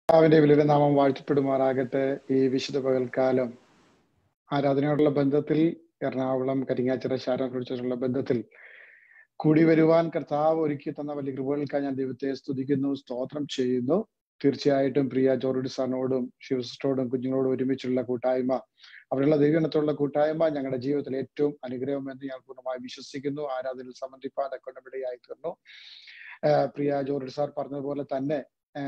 കർത്താവിന്റെ വലിയ നാമം വാഴ്ത്തപ്പെടുമാറാകട്ടെ ഈ വിശുദ്ധ പകൽക്കാലം ആരാധനയോടുള്ള ബന്ധത്തിൽ എറണാകുളം കരിങ്ങാച്ചിറ ശാരം കുറിച്ചുള്ള ബന്ധത്തിൽ കൂടി വരുവാൻ കർത്താവ് ഒരുക്കി തന്ന വലിയ കൃപകൾക്കായി ഞാൻ ദൈവത്തെ സ്തുതിക്കുന്നു സ്തോത്രം ചെയ്യുന്നു തീർച്ചയായിട്ടും പ്രിയ ജോർഡ് സാറിനോടും ശിവസിസ്റ്റോടും കുഞ്ഞുങ്ങളോടും ഒരുമിച്ചുള്ള കൂട്ടായ്മ അവരുള്ള ദൈവനത്തോടുള്ള കൂട്ടായ്മ ഞങ്ങളുടെ ജീവിതത്തിൽ ഏറ്റവും അനുഗ്രഹം എന്ന് ഞാൻ പൂർണ്ണമായി വിശ്വസിക്കുന്നു ആരാധനയിൽ സംബന്ധിപ്പാൻ കൊണ്ടപിടിയായി തീർന്നു പ്രിയ ജോർഡ് സാർ പറഞ്ഞതുപോലെ തന്നെ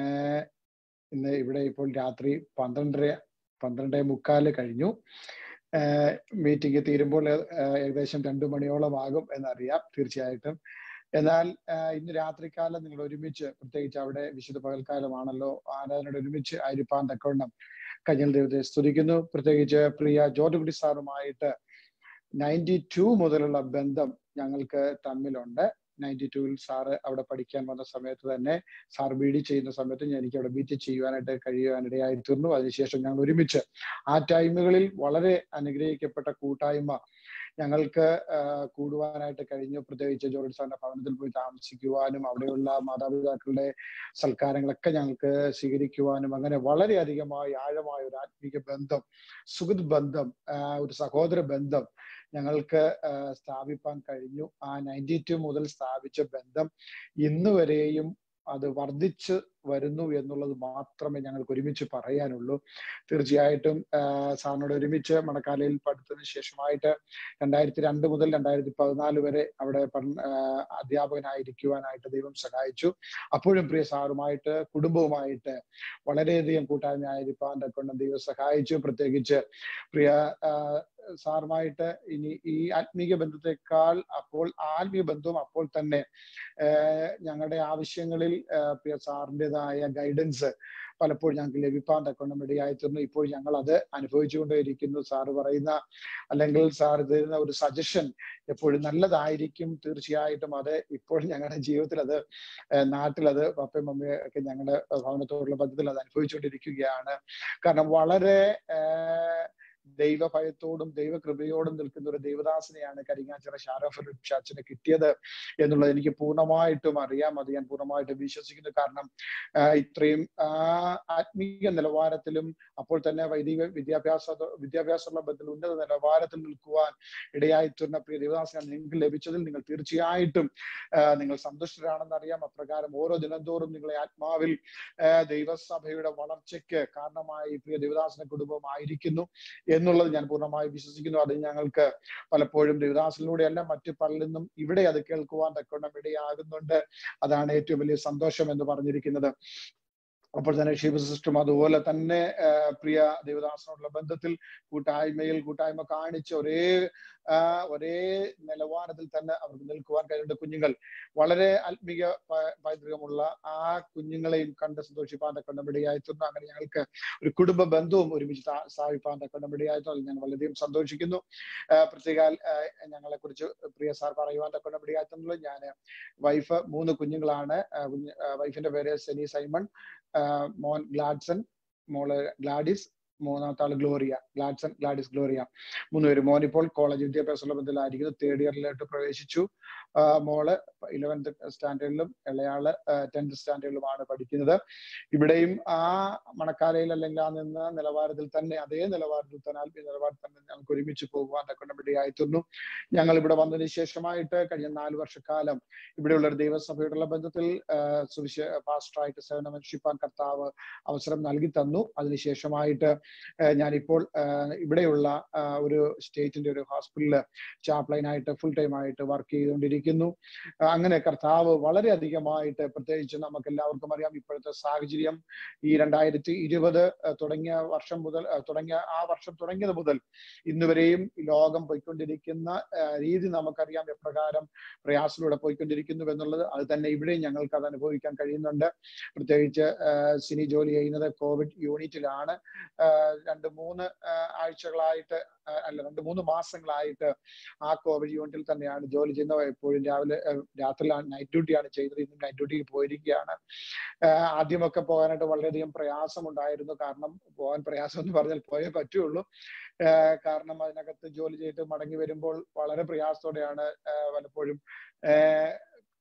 ഇന്ന് ഇവിടെ ഇപ്പോൾ രാത്രി പന്ത്രണ്ടര പന്ത്രണ്ടേ മുക്കാല് കഴിഞ്ഞു മീറ്റിംഗ് തീരുമ്പോൾ ഏകദേശം രണ്ടു മണിയോളം ആകും എന്നറിയാം തീർച്ചയായിട്ടും എന്നാൽ ഇന്ന് രാത്രികാലം നിങ്ങൾ ഒരുമിച്ച് പ്രത്യേകിച്ച് അവിടെ വിശുദ്ധ പകൽക്കാലമാണല്ലോ ആരാധനയോട് ഒരുമിച്ച് ആയിരിക്കാൻ തക്കവണ്ണം കഞ്ഞൽ ദൈവത്തെ സ്തുതിക്കുന്നു പ്രത്യേകിച്ച് പ്രിയ ജോർജ് കുട്ടി സാറുമായിട്ട് നയൻറ്റി ടു മുതലുള്ള ബന്ധം ഞങ്ങൾക്ക് തമ്മിലുണ്ട് നയൻറ്റി ടൂവിൽ സാറ് അവിടെ പഠിക്കാൻ വന്ന സമയത്ത് തന്നെ സാർ ബി ഡി ചെയ്യുന്ന സമയത്ത് എനിക്ക് അവിടെ ബീറ്റ് ചെയ്യുവാനായിട്ട് കഴിയുവാനിടയായി തീർന്നു അതിനുശേഷം ഞങ്ങൾ ഒരുമിച്ച് ആ ടൈമുകളിൽ വളരെ അനുഗ്രഹിക്കപ്പെട്ട കൂട്ടായ്മ ഞങ്ങൾക്ക് കൂടുവാനായിട്ട് കഴിഞ്ഞു പ്രത്യേകിച്ച് ജോർജ് സാറിന്റെ ഭവനത്തിൽ പോയി താമസിക്കുവാനും അവിടെയുള്ള മാതാപിതാക്കളുടെ സൽക്കാരങ്ങളൊക്കെ ഞങ്ങൾക്ക് സ്വീകരിക്കുവാനും അങ്ങനെ വളരെയധികമായി ആഴമായ ഒരു ആത്മീക ബന്ധം സുഹൃത് ബന്ധം ഒരു സഹോദര ബന്ധം ഞങ്ങൾക്ക് സ്ഥാപിക്കാൻ കഴിഞ്ഞു ആ നയൻറ്റി ടു മുതൽ സ്ഥാപിച്ച ബന്ധം ഇന്ന് വരെയും അത് വർദ്ധിച്ച് വരുന്നു എന്നുള്ളത് മാത്രമേ ഞങ്ങൾക്ക് ഒരുമിച്ച് പറയാനുള്ളൂ തീർച്ചയായിട്ടും സാറിനോട് ഒരുമിച്ച് മണക്കാലയിൽ പഠിത്തതിന് ശേഷമായിട്ട് രണ്ടായിരത്തി രണ്ട് മുതൽ രണ്ടായിരത്തി പതിനാല് വരെ അവിടെ അധ്യാപകനായിരിക്കുവാനായിട്ട് ദൈവം സഹായിച്ചു അപ്പോഴും പ്രിയ സാറുമായിട്ട് കുടുംബവുമായിട്ട് വളരെയധികം കൂട്ടായ്മയായിരിക്കാൻ കൊണ്ട് ദൈവം സഹായിച്ചു പ്രത്യേകിച്ച് പ്രിയ സാറുമായിട്ട് ഇനി ഈ ആത്മീക ബന്ധത്തെക്കാൾ അപ്പോൾ ആത്മീയ ബന്ധവും അപ്പോൾ തന്നെ ഞങ്ങളുടെ ആവശ്യങ്ങളിൽ പ്രിയ സാറിൻ്റെതായ ഗൈഡൻസ് പലപ്പോഴും ഞങ്ങൾക്ക് ലഭിക്കാൻ തക്കണം ഇടയായി തീർന്നു ഇപ്പോൾ ഞങ്ങൾ അത് അനുഭവിച്ചുകൊണ്ടേയിരിക്കുന്നു സാറ് പറയുന്ന അല്ലെങ്കിൽ സാർ തരുന്ന ഒരു സജഷൻ എപ്പോഴും നല്ലതായിരിക്കും തീർച്ചയായിട്ടും അത് ഇപ്പോൾ ഞങ്ങളുടെ ജീവിതത്തിൽ അത് നാട്ടിൽ അത് പപ്പയും മമ്മിയും ഒക്കെ ഞങ്ങളുടെ ഭവനത്തോടുള്ള ബന്ധത്തിൽ അത് അനുഭവിച്ചുകൊണ്ടിരിക്കുകയാണ് കാരണം വളരെ ദൈവഭയത്തോടും ദൈവകൃപയോടും നിൽക്കുന്ന ഒരു ദൈവദാസനെയാണ് കരിങ്ങാച്ചിറ ഷാരഫ് ഷാച്ചിന് കിട്ടിയത് എന്നുള്ളത് എനിക്ക് പൂർണ്ണമായിട്ടും അറിയാം അത് ഞാൻ പൂർണ്ണമായിട്ടും വിശ്വസിക്കുന്നു കാരണം ഇത്രയും ആത്മീയ നിലവാരത്തിലും അപ്പോൾ തന്നെ വൈദിക വിദ്യാഭ്യാസ വിദ്യാഭ്യാസമുള്ള ബന്ധത്തിൽ ഉന്നത നിലവാരത്തിൽ നിൽക്കുവാൻ ഇടയായിത്തീർന്ന പ്രിയ ദൈവദാസനാണ് നിങ്ങൾക്ക് ലഭിച്ചതിൽ നിങ്ങൾ തീർച്ചയായിട്ടും നിങ്ങൾ സന്തുഷ്ടരാണെന്ന് അറിയാം അപ്രകാരം ഓരോ ദിനംതോറും നിങ്ങളെ ആത്മാവിൽ ദൈവസഭയുടെ വളർച്ചയ്ക്ക് കാരണമായി പ്രിയ ദൈവദാസന കുടുംബമായിരിക്കുന്നു എന്നുള്ളത് ഞാൻ പൂർണ്ണമായി വിശ്വസിക്കുന്നു അത് ഞങ്ങൾക്ക് പലപ്പോഴും ദേവദാസിലൂടെയല്ല മറ്റു പലരിൽ ഇവിടെ അത് കേൾക്കുവാൻ തക്കവണ്ണം ഇടയാകുന്നുണ്ട് അതാണ് ഏറ്റവും വലിയ സന്തോഷം എന്ന് പറഞ്ഞിരിക്കുന്നത് അപ്പോൾ തന്നെ ശിവസിസ്റ്റം അതുപോലെ തന്നെ പ്രിയ ദേവദാസനോടുള്ള ബന്ധത്തിൽ കൂട്ടായ്മയിൽ കൂട്ടായ്മ കാണിച്ച് ഒരേ ഒരേ നിലവാരത്തിൽ തന്നെ അവർക്ക് നിൽക്കുവാൻ കഴിയുന്ന കുഞ്ഞുങ്ങൾ വളരെ ആത്മീക പൈതൃകമുള്ള ആ കുഞ്ഞുങ്ങളെയും കണ്ട് സന്തോഷിപ്പാൻ തക്കണ്ടമിടയായിത്തുന്നു അങ്ങനെ ഞങ്ങൾക്ക് ഒരു കുടുംബ ബന്ധവും ഒരുമിച്ച് സ്ഥാപിപ്പാൻ തക്കണ്ടമിടയായിത്തുന്നു ഞാൻ വളരെയധികം സന്തോഷിക്കുന്നു പ്രത്യേക ഞങ്ങളെ കുറിച്ച് പ്രിയ സാർ പറയുവാൻ തക്കണ്ടമിടയായിട്ടുള്ളത് ഞാൻ വൈഫ് മൂന്ന് കുഞ്ഞുങ്ങളാണ് വൈഫിന്റെ പേര് സെനി സൈമൺ മോൻ ഗ്ലാഡ്സൺ മോള് ഗ്ലാഡിസ് മൂന്നാമത്തെ ആള് ഗ്ലോറിയ ഗ്ലാഡ്സൺ ഗ്ലാഡിസ് ഗ്ലോറിയ മൂന്നുപേര് മോൻ ഇപ്പോൾ കോളേജ് വിദ്യാഭ്യാസമുള്ള ബന്ധത്തിലായിരിക്കുന്നു തേർഡ് ഇയറിലോട്ട് പ്രവേശിച്ചു മോള് ഇലവൻത്ത് സ്റ്റാൻഡേർഡിലും ഇളയാള് ടെൻത്ത് സ്റ്റാൻഡേർഡിലുമാണ് പഠിക്കുന്നത് ഇവിടെയും ആ മണക്കാലയിൽ അല്ലെങ്കിൽ ആ നിന്ന നിലവാരത്തിൽ തന്നെ അതേ നിലവാരത്തിൽ തന്നെ ആത്മീയ നിലവാരത്തിൽ തന്നെ ഞങ്ങൾക്ക് ഒരുമിച്ച് പോകുവാൻ തക്കൊണ്ട് ഇടയായിത്തീർന്നു ഞങ്ങൾ ഇവിടെ വന്നതിന് ശേഷമായിട്ട് കഴിഞ്ഞ നാല് വർഷക്കാലം ഇവിടെയുള്ള ഒരു ദൈവസഭയോടുള്ള ബന്ധത്തിൽ സുവിശ പാസ്റ്ററായിട്ട് സേവനമനുഷ്ഠിപ്പാൻ കർത്താവ് അവസരം നൽകി തന്നു അതിനുശേഷമായിട്ട് ഞാനിപ്പോൾ ഇവിടെയുള്ള ഒരു സ്റ്റേറ്റിന്റെ ഒരു ഹോസ്പിറ്റലില് ചാപ്ലൈനായിട്ട് ഫുൾ ടൈം ആയിട്ട് വർക്ക് ചെയ്തുകൊണ്ടിരിക്കുന്നു അങ്ങനെ കർത്താവ് വളരെയധികമായിട്ട് പ്രത്യേകിച്ച് നമുക്ക് എല്ലാവർക്കും അറിയാം ഇപ്പോഴത്തെ സാഹചര്യം ഈ രണ്ടായിരത്തി ഇരുപത് തുടങ്ങിയ വർഷം മുതൽ തുടങ്ങിയ ആ വർഷം തുടങ്ങിയത് മുതൽ ഇന്ന് വരെയും ലോകം പോയിക്കൊണ്ടിരിക്കുന്ന രീതി നമുക്കറിയാം എപ്രകാരം പ്രയാസത്തിലൂടെ പോയിക്കൊണ്ടിരിക്കുന്നു എന്നുള്ളത് അത് തന്നെ ഇവിടെയും ഞങ്ങൾക്ക് അത് അനുഭവിക്കാൻ കഴിയുന്നുണ്ട് പ്രത്യേകിച്ച് സിനി ജോലി ചെയ്യുന്നത് കോവിഡ് യൂണിറ്റിലാണ് രണ്ട് മൂന്ന് ആഴ്ചകളായിട്ട് അല്ല രണ്ട് മൂന്ന് മാസങ്ങളായിട്ട് ആ കോവിഡ് യൂണിറ്റിൽ തന്നെയാണ് ജോലി ചെയ്യുന്നത് എപ്പോഴും രാവിലെ രാത്രിയിലാണ് നൈറ്റ് ഡ്യൂട്ടിയാണ് ചെയ്തത് ഇന്നും നൈറ്റ് ഡ്യൂട്ടിക്ക് പോയിരിക്കുകയാണ് ആദ്യമൊക്കെ പോകാനായിട്ട് വളരെയധികം പ്രയാസമുണ്ടായിരുന്നു കാരണം പോകാൻ പ്രയാസം എന്ന് പറഞ്ഞാൽ പോയേ പറ്റുള്ളൂ കാരണം അതിനകത്ത് ജോലി ചെയ്തിട്ട് മടങ്ങി വരുമ്പോൾ വളരെ പ്രയാസത്തോടെയാണ് പലപ്പോഴും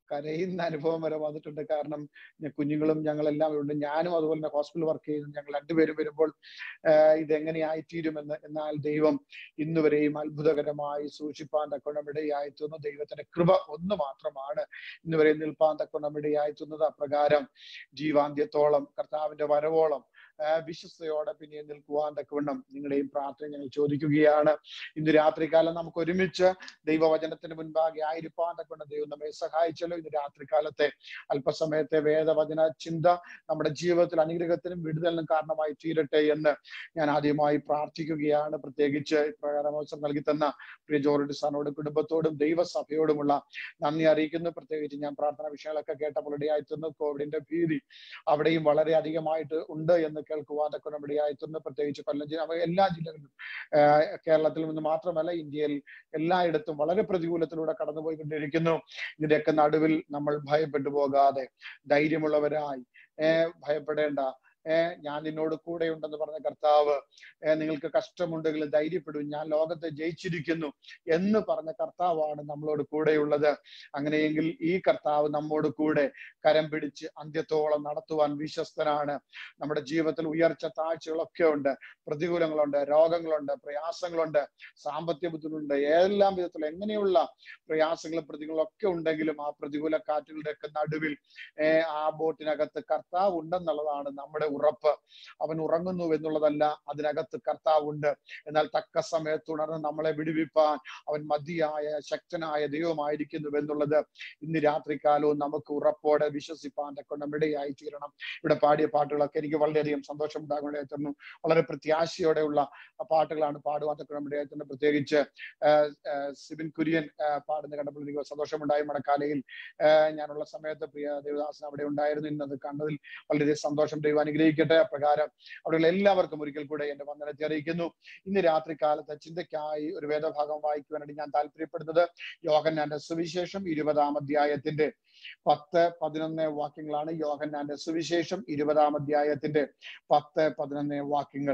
കരയുന്ന അനുഭവം വരെ വന്നിട്ടുണ്ട് കാരണം ഞ- കുഞ്ഞുങ്ങളും ഞങ്ങളെല്ലാം ഉണ്ട് ഞാനും അതുപോലെ തന്നെ ഹോസ്പിറ്റൽ വർക്ക് ചെയ്യുന്നു ഞങ്ങൾ രണ്ടുപേരും വരുമ്പോൾ ആഹ് ഇതെങ്ങനെയായിത്തീരുമെന്ന് എന്നാൽ ദൈവം ഇന്നുവരെയും അത്ഭുതകരമായി സൂക്ഷിപ്പാൻ തക്കോണം ഇടയായി തീർന്നു ദൈവത്തിന്റെ കൃപ ഒന്ന് മാത്രമാണ് ഇന്നുവരെ നിൽപ്പാൻ തക്കോണം ഇടയായി തീർന്നത് അപ്രകാരം ജീവാന്ത്യത്തോളം കർത്താവിന്റെ വരവോളം ആഹ് വിശ്വസ്തയോടെ പിന്നെ നിൽക്കുവാൻ തക്കവണ്ണം നിങ്ങളുടെയും പ്രാർത്ഥന ഞങ്ങൾ ചോദിക്കുകയാണ് ഇന്ന് രാത്രികാലം നമുക്ക് ഒരുമിച്ച് ദൈവവചനത്തിന് മുൻപാകെ ആയിരിക്കാൻ തക്കൊണ്ട് ദൈവം നമ്മെ സഹായിച്ചല്ലോ ഇന്ന് രാത്രികാലത്തെ അല്പസമയത്തെ വേദവചന ചിന്ത നമ്മുടെ ജീവിതത്തിൽ അനുഗ്രഹത്തിനും വിടുതലിനും കാരണമായി തീരട്ടെ എന്ന് ഞാൻ ആദ്യമായി പ്രാർത്ഥിക്കുകയാണ് പ്രത്യേകിച്ച് ഇപ്രകാരം അവസരം നൽകി തന്ന പ്രിയ ജോർജ് സാറിനോടും കുടുംബത്തോടും ദൈവസഭയോടുമുള്ള നന്ദി അറിയിക്കുന്നു പ്രത്യേകിച്ച് ഞാൻ പ്രാർത്ഥന വിഷയങ്ങളൊക്കെ കേട്ടപ്പോൾ ഇടയായിത്തീർന്നു കോവിഡിന്റെ ഭീതി അവിടെയും വളരെ അധികമായിട്ട് ഉണ്ട് എന്ന് കേൾക്കുവാനൊക്കെ നമ്മുടെ ഇടയായിത്തീർന്നു പ്രത്യേകിച്ച് കൊല്ലം ജില്ല അവ എല്ലാ ജില്ലകളിലും ആഹ് കേരളത്തിൽ നിന്ന് മാത്രമല്ല ഇന്ത്യയിൽ എല്ലായിടത്തും വളരെ പ്രതികൂലത്തിലൂടെ കടന്നുപോയിക്കൊണ്ടിരിക്കുന്നു ഇതിന്റെയൊക്കെ നടുവിൽ നമ്മൾ ഭയപ്പെട്ടു പോകാതെ ധൈര്യമുള്ളവരായി ഏർ ഭയപ്പെടേണ്ട ഏർ ഞാൻ നിന്നോട് കൂടെ ഉണ്ടെന്ന് പറഞ്ഞ കർത്താവ് ഏർ നിങ്ങൾക്ക് കഷ്ടമുണ്ടെങ്കിൽ ധൈര്യപ്പെടും ഞാൻ ലോകത്തെ ജയിച്ചിരിക്കുന്നു എന്ന് പറഞ്ഞ കർത്താവാണ് നമ്മളോട് കൂടെയുള്ളത് അങ്ങനെയെങ്കിൽ ഈ കർത്താവ് നമ്മോട് കൂടെ കരം പിടിച്ച് അന്ത്യത്തോളം നടത്തുവാൻ വിശ്വസ്തനാണ് നമ്മുടെ ജീവിതത്തിൽ ഉയർച്ച താഴ്ചകളൊക്കെ ഉണ്ട് പ്രതികൂലങ്ങളുണ്ട് രോഗങ്ങളുണ്ട് പ്രയാസങ്ങളുണ്ട് സാമ്പത്തിക ബുദ്ധിമുട്ടുണ്ട് ഏതെല്ലാം വിധത്തിൽ എങ്ങനെയുള്ള പ്രയാസങ്ങളും പ്രതികൂലങ്ങളും ഒക്കെ ഉണ്ടെങ്കിലും ആ പ്രതികൂല കാറ്റുകളുടെ ഒക്കെ നടുവിൽ ഏർ ആ ബോട്ടിനകത്ത് കർത്താവ് ഉണ്ടെന്നുള്ളതാണ് നമ്മുടെ ഉറപ്പ് അവൻ ഉറങ്ങുന്നു എന്നുള്ളതല്ല അതിനകത്ത് കർത്താവ് ഉണ്ട് എന്നാൽ തക്ക സമയത്ത് ഉണർന്ന് നമ്മളെ വിടുവിപ്പാൻ അവൻ മതിയായ ശക്തനായ ദൈവമായിരിക്കുന്നു എന്നുള്ളത് ഇന്ന് രാത്രികാലവും നമുക്ക് ഉറപ്പോടെ വിശ്വസിപ്പാൻ കൊണ്ട് ഇടയായി തീരണം ഇവിടെ പാടിയ പാട്ടുകളൊക്കെ എനിക്ക് വളരെയധികം സന്തോഷം ഉണ്ടാകുന്ന തീർന്നു വളരെ പ്രത്യാശയോടെയുള്ള പാട്ടുകളാണ് പാടുവാൻ തക്കണം ഇടയായി തീർന്നു പ്രത്യേകിച്ച് ആഹ് ആഹ് സിബിൻ കുര്യൻ ആഹ് പാടുന്ന കണ്ടപ്പോൾ എനിക്ക് സന്തോഷമുണ്ടായി മടക്കാലയിൽ ആഹ് ഞാനുള്ള സമയത്ത് പ്രിയ ദേവദാസൻ അവിടെ ഉണ്ടായിരുന്നു ഇന്നത് കണ്ടതിൽ വളരെ സന്തോഷം ദൈവം അനുഗ്രഹിക്കട്ടെ അപ്രകാരം അവിടെയുള്ള എല്ലാവർക്കും ഒരിക്കൽ കൂടെ എന്റെ വന്ദനത്തെ അറിയിക്കുന്നു ഇന്ന് രാത്രി കാലത്ത് ചിന്തയ്ക്കായി ഒരു വേദഭാഗം വായിക്കുവാനായിട്ട് ഞാൻ താല്പര്യപ്പെടുന്നത് യോഹന്നാന്റെ സുവിശേഷം ഇരുപതാം അധ്യായത്തിന്റെ പത്ത് പതിനൊന്ന് വാക്യങ്ങളാണ് യോഹന്നാന്റെ സുവിശേഷം ഇരുപതാം അധ്യായത്തിന്റെ പത്ത് പതിനൊന്ന് വാക്യങ്ങൾ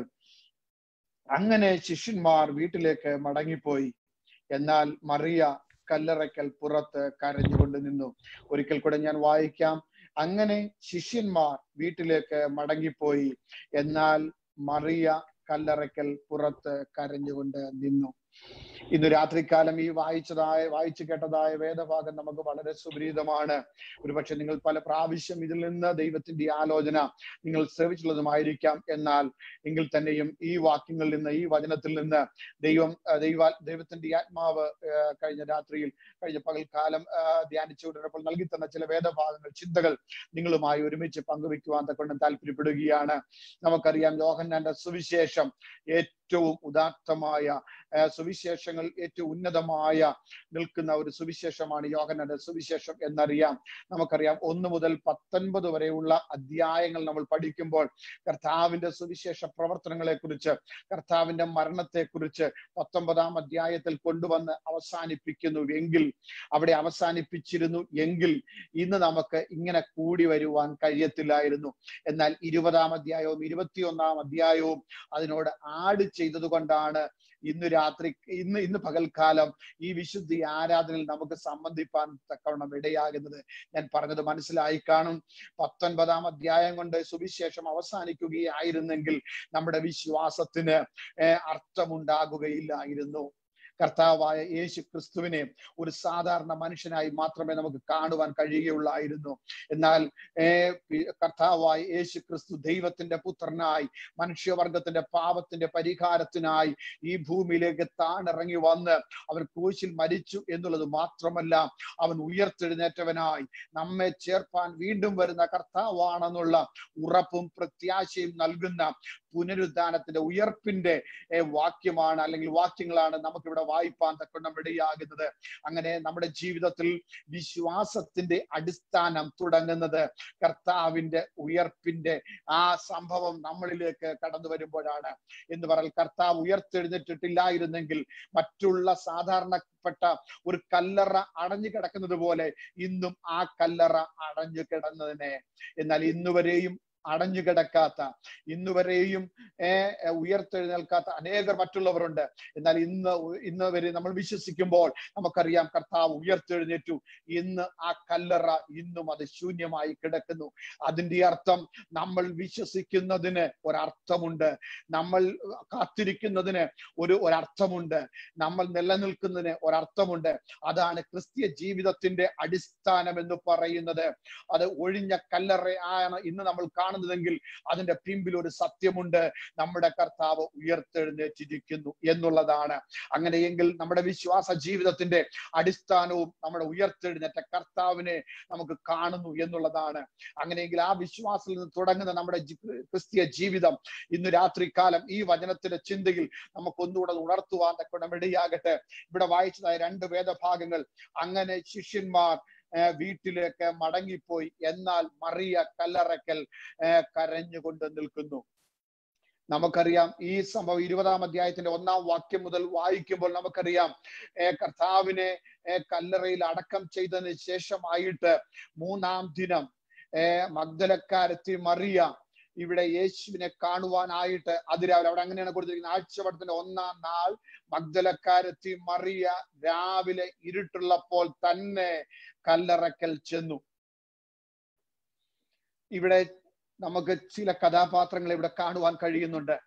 അങ്ങനെ ശിഷ്യന്മാർ വീട്ടിലേക്ക് മടങ്ങിപ്പോയി എന്നാൽ മറിയ കല്ലറയ്ക്കൽ പുറത്ത് കരഞ്ഞുകൊണ്ട് നിന്നു ഒരിക്കൽ കൂടെ ഞാൻ വായിക്കാം അങ്ങനെ ശിഷ്യന്മാർ വീട്ടിലേക്ക് മടങ്ങിപ്പോയി എന്നാൽ മറിയ കല്ലറയ്ക്കൽ പുറത്ത് കരഞ്ഞുകൊണ്ട് നിന്നു ഇന്ന് രാത്രികാലം ഈ വായിച്ചതായ വായിച്ചു കേട്ടതായ വേദഭാഗം നമുക്ക് വളരെ സുപരീതമാണ് ഒരുപക്ഷെ നിങ്ങൾ പല പ്രാവശ്യം ഇതിൽ നിന്ന് ദൈവത്തിന്റെ ആലോചന നിങ്ങൾ ശ്രമിച്ചുള്ളതുമായിരിക്കാം എന്നാൽ എങ്കിൽ തന്നെയും ഈ വാക്യങ്ങളിൽ നിന്ന് ഈ വചനത്തിൽ നിന്ന് ദൈവം ആ, ദൈവ ദൈവത്തിന്റെ ആത്മാവ് ആ, കഴിഞ്ഞ രാത്രിയിൽ കഴിഞ്ഞ പകൽക്കാലം ആ, ധ്യാനിച്ചുകൊണ്ടിരുന്നപ്പോൾ നൽകി തന്ന ചില വേദഭാഗങ്ങൾ ചിന്തകൾ നിങ്ങളുമായി ഒരുമിച്ച് പങ്കുവെക്കുവാൻ തക്കൊണ്ട് താല്പര്യപ്പെടുകയാണ് നമുക്കറിയാം യോഹന്നാന്റെ സുവിശേഷം ഏറ്റവും ഉദാത്തമായ ആ, സുവിശേഷങ്ങൾ ഏറ്റവും ഉന്നതമായ നിൽക്കുന്ന ഒരു സുവിശേഷമാണ് യോഹന്നാന്റെ സുവിശേഷം എന്നറിയാം നമുക്കറിയാം ഒന്ന് മുതൽ പത്തൊൻപത് വരെയുള്ള അധ്യായങ്ങൾ നമ്മൾ പഠിക്കുമ്പോൾ കർത്താവിന്റെ സുവിശേഷ പ്രവർത്തനങ്ങളെ കുറിച്ച് കർത്താവിന്റെ മരണത്തെ കുറിച്ച് പത്തൊമ്പതാം അധ്യായത്തിൽ കൊണ്ടുവന്ന് അവസാനിപ്പിക്കുന്നു എങ്കിൽ അവിടെ അവസാനിപ്പിച്ചിരുന്നു എങ്കിൽ ഇന്ന് നമുക്ക് ഇങ്ങനെ കൂടി വരുവാൻ കഴിയത്തില്ലായിരുന്നു എന്നാൽ ഇരുപതാം അധ്യായവും ഇരുപത്തിയൊന്നാം അധ്യായവും അതിനോട് ആഡ് ചെയ്തത് കൊണ്ടാണ് ഇന്ന് രാത്രി ഇന്ന് ഇന്ന് പകൽക്കാലം ഈ വിശുദ്ധി ആരാധനയിൽ നമുക്ക് സംബന്ധിപ്പാൻ തക്കവണ്ണം ഇടയാകുന്നത് ഞാൻ പറഞ്ഞത് മനസ്സിലായി കാണും പത്തൊൻപതാം അധ്യായം കൊണ്ട് സുവിശേഷം അവസാനിക്കുകയായിരുന്നെങ്കിൽ നമ്മുടെ വിശ്വാസത്തിന് ഏർ അർത്ഥമുണ്ടാകുകയില്ലായിരുന്നു കർത്താവായ യേശു ക്രിസ്തുവിനെ ഒരു സാധാരണ മനുഷ്യനായി മാത്രമേ നമുക്ക് കാണുവാൻ കഴിയുകയുള്ളായിരുന്നു എന്നാൽ ഏർ പി- കർത്താവായ യേശു ക്രിസ്തു ദൈവത്തിന്റെ പുത്രനായി മനുഷ്യവർഗത്തിന്റെ പാപത്തിന്റെ പരിഹാരത്തിനായി ഈ ഭൂമിയിലേക്ക് താണിറങ്ങി വന്ന് അവൻ ക്രൂശിൽ മരിച്ചു എന്നുള്ളത് മാത്രമല്ല അവൻ ഉയർത്തെഴുന്നേറ്റവനായി നമ്മെ ചേർപ്പാൻ വീണ്ടും വരുന്ന കർത്താവാണെന്നുള്ള ഉറപ്പും പ്രത്യാശയും നൽകുന്ന പുനരുദ്ധാനത്തിന്റെ ഉയർപ്പിന്റെ ഏ, വാക്യമാണ് അല്ലെങ്കിൽ വാക്യങ്ങളാണ് നമുക്കിവിടെ വായിപ്പാൻ തക്കൊണ്ണം ഇടയാകുന്നത് അങ്ങനെ നമ്മുടെ ജീവിതത്തിൽ വിശ്വാസത്തിന്റെ അടിസ്ഥാനം തുടങ്ങുന്നത് കർത്താവിന്റെ ഉയർപ്പിന്റെ ആ സംഭവം നമ്മളിലേക്ക് കടന്നു വരുമ്പോഴാണ് എന്ന് പറഞ്ഞാൽ കർത്താവ് ഉയർത്തെഴുന്നേറ്റിട്ടില്ലായിരുന്നെങ്കിൽ മറ്റുള്ള സാധാരണപ്പെട്ട ഒരു കല്ലറ അടഞ്ഞു കിടക്കുന്നത് പോലെ ഇന്നും ആ കല്ലറ അടഞ്ഞു കിടന്നതിനെ എന്നാൽ ഇന്നുവരെയും അടഞ്ഞു കിടക്കാത്ത ഇന്നുവരെയും ഏർ ഉയർത്തെഴുന്നേൽക്കാത്ത അനേകർ മറ്റുള്ളവരുണ്ട് എന്നാൽ ഇന്ന് ഉ- ഇന്ന് വരെ നമ്മൾ വിശ്വസിക്കുമ്പോൾ നമുക്കറിയാം കർത്താവ് ഉയർത്തെഴുന്നേറ്റു ഇന്ന് ആ കല്ലറ ഇന്നും അത് ശൂന്യമായി കിടക്കുന്നു അതിന്റെ അർത്ഥം നമ്മൾ വിശ്വസിക്കുന്നതിന് ഒരർത്ഥമുണ്ട് നമ്മൾ കാത്തിരിക്കുന്നതിന് ഒരു ഒരർത്ഥമുണ്ട് നമ്മൾ നിലനിൽക്കുന്നതിന് ഒരർത്ഥമുണ്ട് അതാണ് ക്രിസ്തീയ ജീവിതത്തിന്റെ അടിസ്ഥാനം എന്ന് പറയുന്നത് അത് ഒഴിഞ്ഞ കല്ലറ ആണ് ഇന്ന് നമ്മൾ കാണുന്നതെങ്കിൽ അതിന്റെ പിമ്പിൽ ഒരു സത്യമുണ്ട് നമ്മുടെ കർത്താവ് ഉയർത്തെഴുന്നേറ്റിരിക്കുന്നു എന്നുള്ളതാണ് അങ്ങനെയെങ്കിൽ നമ്മുടെ വിശ്വാസ ജീവിതത്തിന്റെ അടിസ്ഥാനവും നമ്മുടെ ഉയർത്തെഴുന്നേറ്റ കർത്താവിനെ നമുക്ക് കാണുന്നു എന്നുള്ളതാണ് അങ്ങനെയെങ്കിൽ ആ വിശ്വാസത്തിൽ നിന്ന് തുടങ്ങുന്ന നമ്മുടെ ജി- ക്രിസ്തീയ ജീവിതം ഇന്ന് രാത്രികാലം ഈ വചനത്തിന്റെ ചിന്തയിൽ നമുക്ക് ഒന്നുകൂടെ ഉണർത്തുവാൻ തക്കോണം ഇടയാകട്ടെ ഇവിടെ വായിച്ചതായ രണ്ട് വേദഭാഗങ്ങൾ അങ്ങനെ ശിഷ്യന്മാർ ഏർ വീട്ടിലേക്ക് മടങ്ങിപ്പോയി എന്നാൽ മറിയ കല്ലറക്കൽ ഏർ കരഞ്ഞുകൊണ്ട് നിൽക്കുന്നു നമുക്കറിയാം ഈ സംഭവം ഇരുപതാം അധ്യായത്തിന്റെ ഒന്നാം വാക്യം മുതൽ വായിക്കുമ്പോൾ നമുക്കറിയാം ഏർ കർത്താവിനെ ഏർ കല്ലറയിൽ അടക്കം ചെയ്തതിന് ശേഷമായിട്ട് മൂന്നാം ദിനം ഏർ മഗ്ദലക്കാരത്തി മറിയ ഇവിടെ യേശുവിനെ കാണുവാനായിട്ട് അതിരാവിലെ അവിടെ അങ്ങനെയാണ് കൊടുത്തിരിക്കുന്നത് ആഴ്ചവട്ടത്തിന്റെ ഒന്നാം നാൾ മഗ്ദലക്കാരത്തി മറിയ രാവിലെ ഇരുട്ടുള്ളപ്പോൾ തന്നെ കല്ലറക്കൽ ചെന്നു ഇവിടെ നമുക്ക് ചില കഥാപാത്രങ്ങൾ ഇവിടെ കാണുവാൻ കഴിയുന്നുണ്ട്